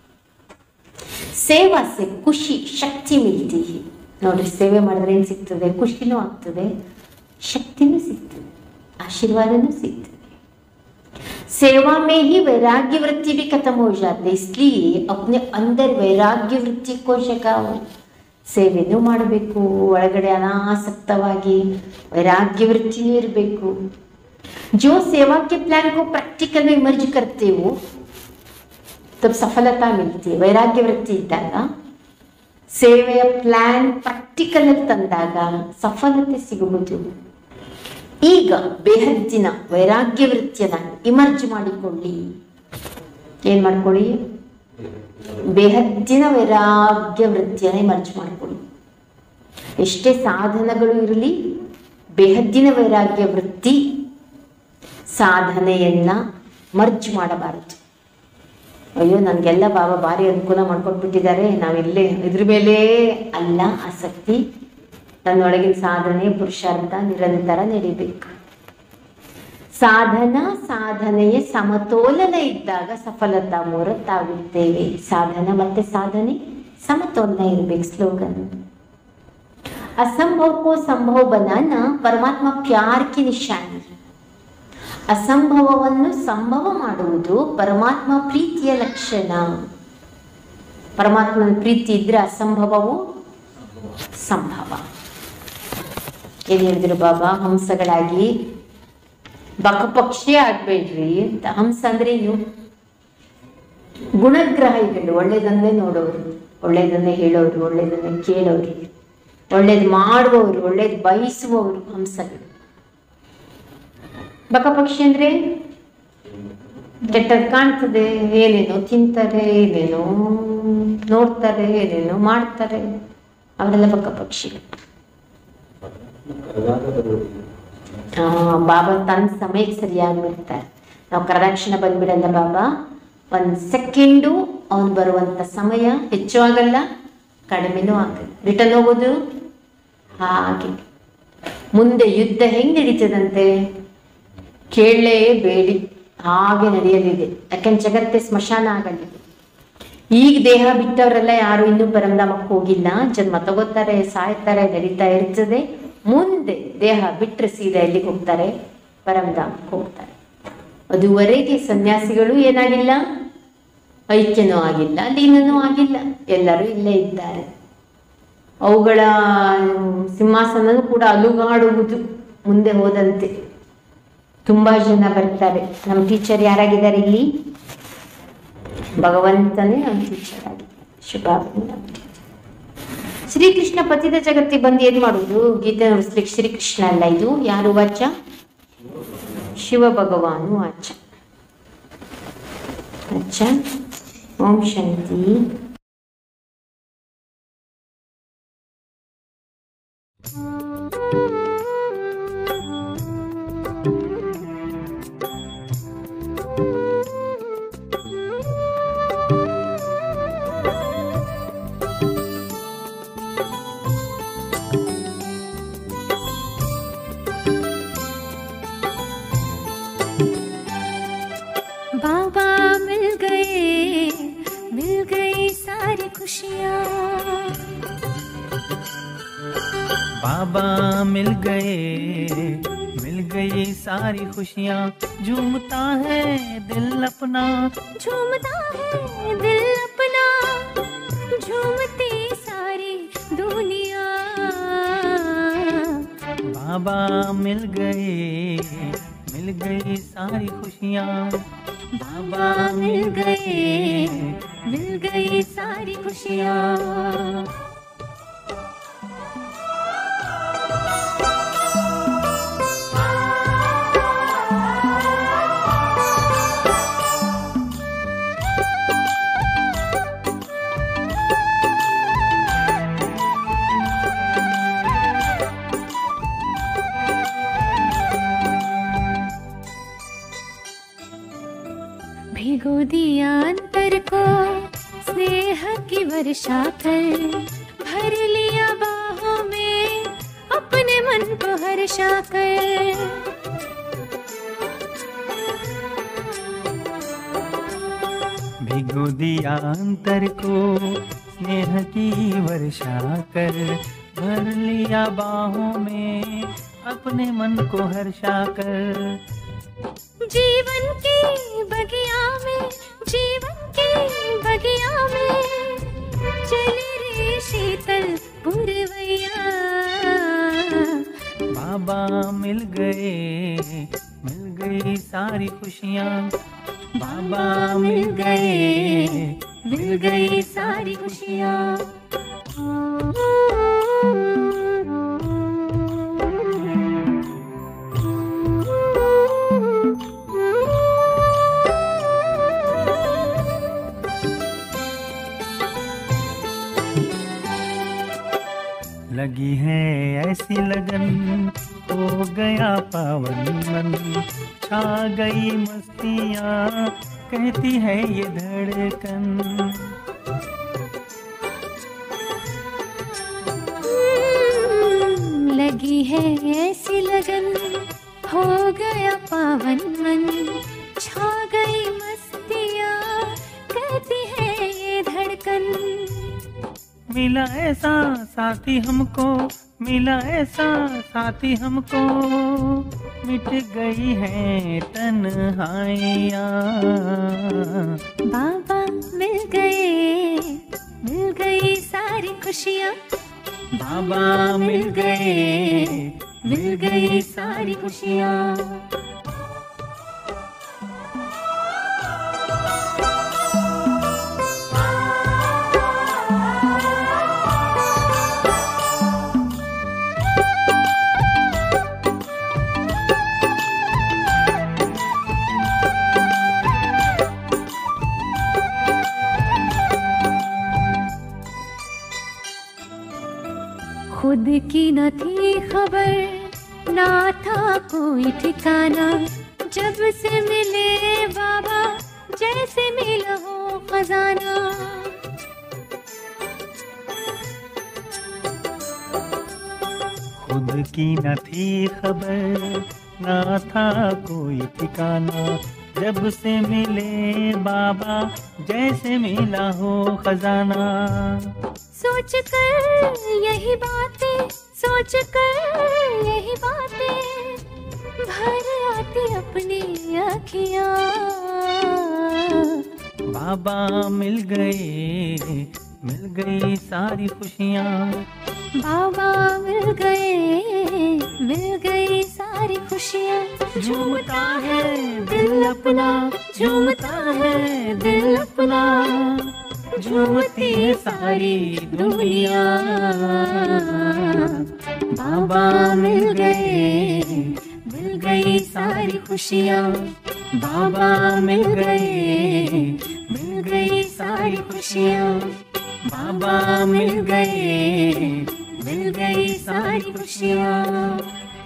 ಸೇವಾ ಸೆ ಖುಷಿ ಶಕ್ತಿ ಮಿಲ್ತಿ ಹೈ. ನೋಡ್ರಿ ಸೇವೆ ಮಾಡಿದ್ರೆ ಏನ್ ಸಿಗ್ತದೆ ಖುಷಿನೂ ಆಗ್ತದೆ ಶಕ್ತಿನೂ ಸಿಗ್ತದೆ ಆಶೀರ್ವಾದನೂ ಸಿಗ್ತದೆ सेवा में ही वैराग्य वृत्ति भी खत्म हो जाती है इसलिए अपने अंदर वैराग्य वृत्ति को ಜಗಾವು ಸೇವೆನೂ ಮಾಡಬೇಕು ಒಳಗಡೆ ಅನಾಸಕ್ತವಾಗಿ ವೈರಾಗ್ಯ ವೃತ್ತಿನೂ ಇರಬೇಕು जो सेवा के प्लान को प्रैक्टिकल में मर्ज करते हो तब सफलता मिलती है ವೈರಾಗ್ಯ ವೃತ್ತಿ ಇದ್ದಾಗ ಸೇವೆಯ ಪ್ಲಾನ್ ಪ್ರಾಕ್ಟಿಕಲ್ ತಂದಾಗ ಸಫಲತೆ ಸಿಗುವುದು ಈಗ ಬೇಹದ್ದಿನ ವೈರಾಗ್ಯ ವೃತ್ತಿಯನ್ನ ಇಮರ್ಜ್ ಮಾಡಿಕೊಳ್ಳಿ ಏನ್ ಮಾಡ್ಕೊಳ್ಳಿ ಬೇಹದ್ದಿನ ವೈರಾಗ್ಯ ವೃತ್ತಿಯನ್ನೇ ಮರ್ಜ್ ಮಾಡಿಕೊಳ್ಳಿ ಎಷ್ಟೇ ಸಾಧನಗಳು ಇರಲಿ ಬೇಹದ್ದಿನ ವೈರಾಗ್ಯ ವೃತ್ತಿ ಸಾಧನೆಯನ್ನ ಮರ್ಜ್ ಮಾಡಬಾರದು ಅಯ್ಯೋ ನನಗೆಲ್ಲ ಬಾಬಾ ಭಾರಿ ಅನುಕೂಲ ಮಾಡ್ಕೊಟ್ಬಿಟ್ಟಿದ್ದಾರೆ ನಾವಿಲ್ಲೇ ಇದ್ರ ಮೇಲೆ ಅಲ್ಲ ಆಸಕ್ತಿ ನನ್ನೊಳಗಿನ ಸಾಧನೆ ಪುರುಷಾರ್ಥ ನಿರಂತರ ನಡಿಬೇಕು ಸಾಧನ ಸಾಧನೆಯ ಸಮತೋಲನ ಇದ್ದಾಗ ಸಫಲತಾ ಮೂರತ್ತಾಗುತ್ತೇವೆ ಸಾಧನ ಮತ್ತೆ ಸಾಧನೆ ಸಮತೋಲನ ಇರ್ಬೇಕು ಸ್ಲೋಗನ್ असंभव को संभव बनाना ಪರಮಾತ್ಮ ಪ್ಯಾರ್ ಕಿ ನಿಶಾನಿ ಅಸಂಭವವನ್ನು ಸಂಭವ ಮಾಡುವುದು ಪರಮಾತ್ಮ ಪ್ರೀತಿಯ ಲಕ್ಷಣ ಪರಮಾತ್ಮನ ಪ್ರೀತಿ ಇದ್ರೆ ಅಸಂಭವವು ಸಂಭವ ಏನ್ ಹೇಳಿದ್ರು ಬಾಬಾ ಹಂಸಗಳಾಗಿ ಬಕಪಕ್ಷಿ ಆಗ್ಬೇಡ್ರಿ ಅಂತ ಹಂಸ ಅಂದ್ರೆ ಏನು ಗುಣಗ್ರಾಹಿಗಳು ಒಳ್ಳೇದನ್ನೇ ನೋಡೋರು ಒಳ್ಳೇದನ್ನೇ ಹೇಳೋರು ಒಳ್ಳೇದನ್ನೇ ಕೇಳೋರು ಒಳ್ಳೇದು ಮಾಡುವವರು ಒಳ್ಳೇದು ಬಯಸುವವರು ಹಂಸಗಳು ಬಕಪಕ್ಷಿ ಅಂದ್ರೆ ಕೆಟ್ಟದ್ ಕಾಣ್ತದೆ ಏನೇನೋ ತಿಂತಾರೆ ಏನೇನೋ ನೋಡ್ತಾರೆ ಏನೇನೋ ಮಾಡ್ತಾರೆ ಅವರೆಲ್ಲ ಬಕಪಕ್ಷಿಗಳು ಆ, ಬಾಬಾ ತನ್ನ ಸಮಯಕ್ಕೆ ಸರಿಯಾಗಿ ಬಿಡ್ತಾರೆ ನಾವು ಕರದಾಕ್ಷಣ ಬಂದ್ಬಿಡಲ್ಲ ಬಾಬಾ ಒಂದು ಸೆಕೆಂಡು ಅವನು ಬರುವಂತ ಸಮಯ ಹೆಚ್ಚು ಆಗಲ್ಲ ಕಡಿಮೆನೂ ಆಗಲ್ಲ ರಿಟರ್ನ್ ಹೋಗೋದು ಹಾಗೆ ಮುಂದೆ ಯುದ್ಧ ಹೆಂಗ್ ನಡೀತದಂತೆ ಕೇಳಲೇಬೇಡಿ ಹಾಗೆ ನಡೆಯಲಿದೆ ಯಾಕಂದ್ರೆ ಜಗತ್ತೇ ಸ್ಮಶಾನ ಆಗಲಿದೆ ಈಗ ದೇಹ ಬಿಟ್ಟವರೆಲ್ಲ ಯಾರು ಇನ್ನೂ ಪರಮಧಾಮಕ್ಕೆ ಹೋಗಿಲ್ಲ ಜನ್ಮ ತಗೋತಾರೆ ಸಾಯ್ತಾರೆ ನಡೀತಾ ಇರ್ತದೆ ಮುಂದೆ ದೇಹ ಬಿಟ್ಟರೆ ಸೀದಾ ಎಲ್ಲಿಗೆ ಹೋಗ್ತಾರೆ ಪರಮಧಾಮಕ್ಕೆ ಹೋಗ್ತಾರೆ ಅದುವರೆಗೆ ಸನ್ಯಾಸಿಗಳು ಏನಾಗಿಲ್ಲ ಐಕ್ಯನೂ ಆಗಿಲ್ಲ ಲೀನನೂ ಆಗಿಲ್ಲ ಎಲ್ಲರೂ ಇಲ್ಲೇ ಇದ್ದಾರೆ ಅವುಗಳ ಸಿಂಹಾಸನನೂ ಕೂಡ ಅಲುಗಾಡುವುದು ಮುಂದೆ ಹೋದಂತೆ ತುಂಬಾ ಜನ ಬರ್ತಾರೆ ನಮ್ಮ ಟೀಚರ್ ಯಾರಾಗಿದ್ದಾರೆ ಇಲ್ಲಿ ಭಗವಂತನೇ ನಮ್ಮ ಟೀಚರ್ ಆಗಿದ್ದಾರೆ ಶುಭಾಭಿ ನಮ್ಮ teacher. ಶ್ರೀಕೃಷ್ಣ ಪತಿತ ಜಗತ್ತಿಗೆ ಬಂದು ಏನ್ ಮಾಡುವುದು ಗೀತೆ ನುಡಿಸ್ಲಿಕ್ಕೆ ಶ್ರೀಕೃಷ್ಣ ಅಲ್ಲ ಇದು ಯಾರು ವಾಚ ಶಿವ ಭಗವಾನು ವಾಚ ಅಚ್ಚ ಓಂ ಶಾಂತಿ बाबा मिल गए मिल गई सारी खुशियाँ बाबा मिल गए मिल गई सारी खुशियाँ झूमता है दिल अपना झूमता है दिल अपना झूमती सारी दुनिया बाबा मिल गए मिल गई सारी खुशियाँ बाबा मिल गए मिल गई सारी खुशियाँ भिगो दिया अंतर को स्नेह की वर्षा कर भर लिया बाहों में अपने मन को हर्षा कर भिगो दिया अंतर को स्नेह की वर्षा कर भर लिया बाहों में अपने मन को हर्षा कर जीवन की बगिया में जीवन की बगिया में चली रे शीतल पुरवैया बाबा मिल गए मिल गई सारी खुशियाँ बाबा मिल गए मिल गई सारी खुशियाँ लगी है ऐसी लगन हो गया पावन मन छा गई मस्तियाँ कहती है ये धड़कन हम्म, लगी है ऐसी लगन हो गया पावन मन छा गई मस्तियाँ कहती है ये धड़कन मिला ऐसा साथी हमको मिला ऐसा साथी हमको मिट गई है तन्हाइयाँ बाबा मिल गए मिल गई सारी खुशियाँ बाबा मिल गए मिल गई सारी खुशियाँ खुद की न थी खबर ना था कोई ठिकाना जब से मिले बाबा जैसे मिला हो खजाना खुद की न थी खबर ना था कोई ठिकाना जब से मिले बाबा जैसे मिला हो खजाना सोच कर यही बातें सोच कर यही बातें भर आती अपनी अखियाँ बाबा मिल गए मिल गई सारी खुशियाँ बाबा मिल गए मिल गई सारी खुशियाँ झूमता है दिल अपना झूमता है दिल अपना झूमती है सारी दुनिया बाबा मिल गए मिल गई सारी खुशियाँ बाबा मिल गए मिल गई सारी खुशियाँ बाबा मिल गए मिल गई सारी खुशियाँ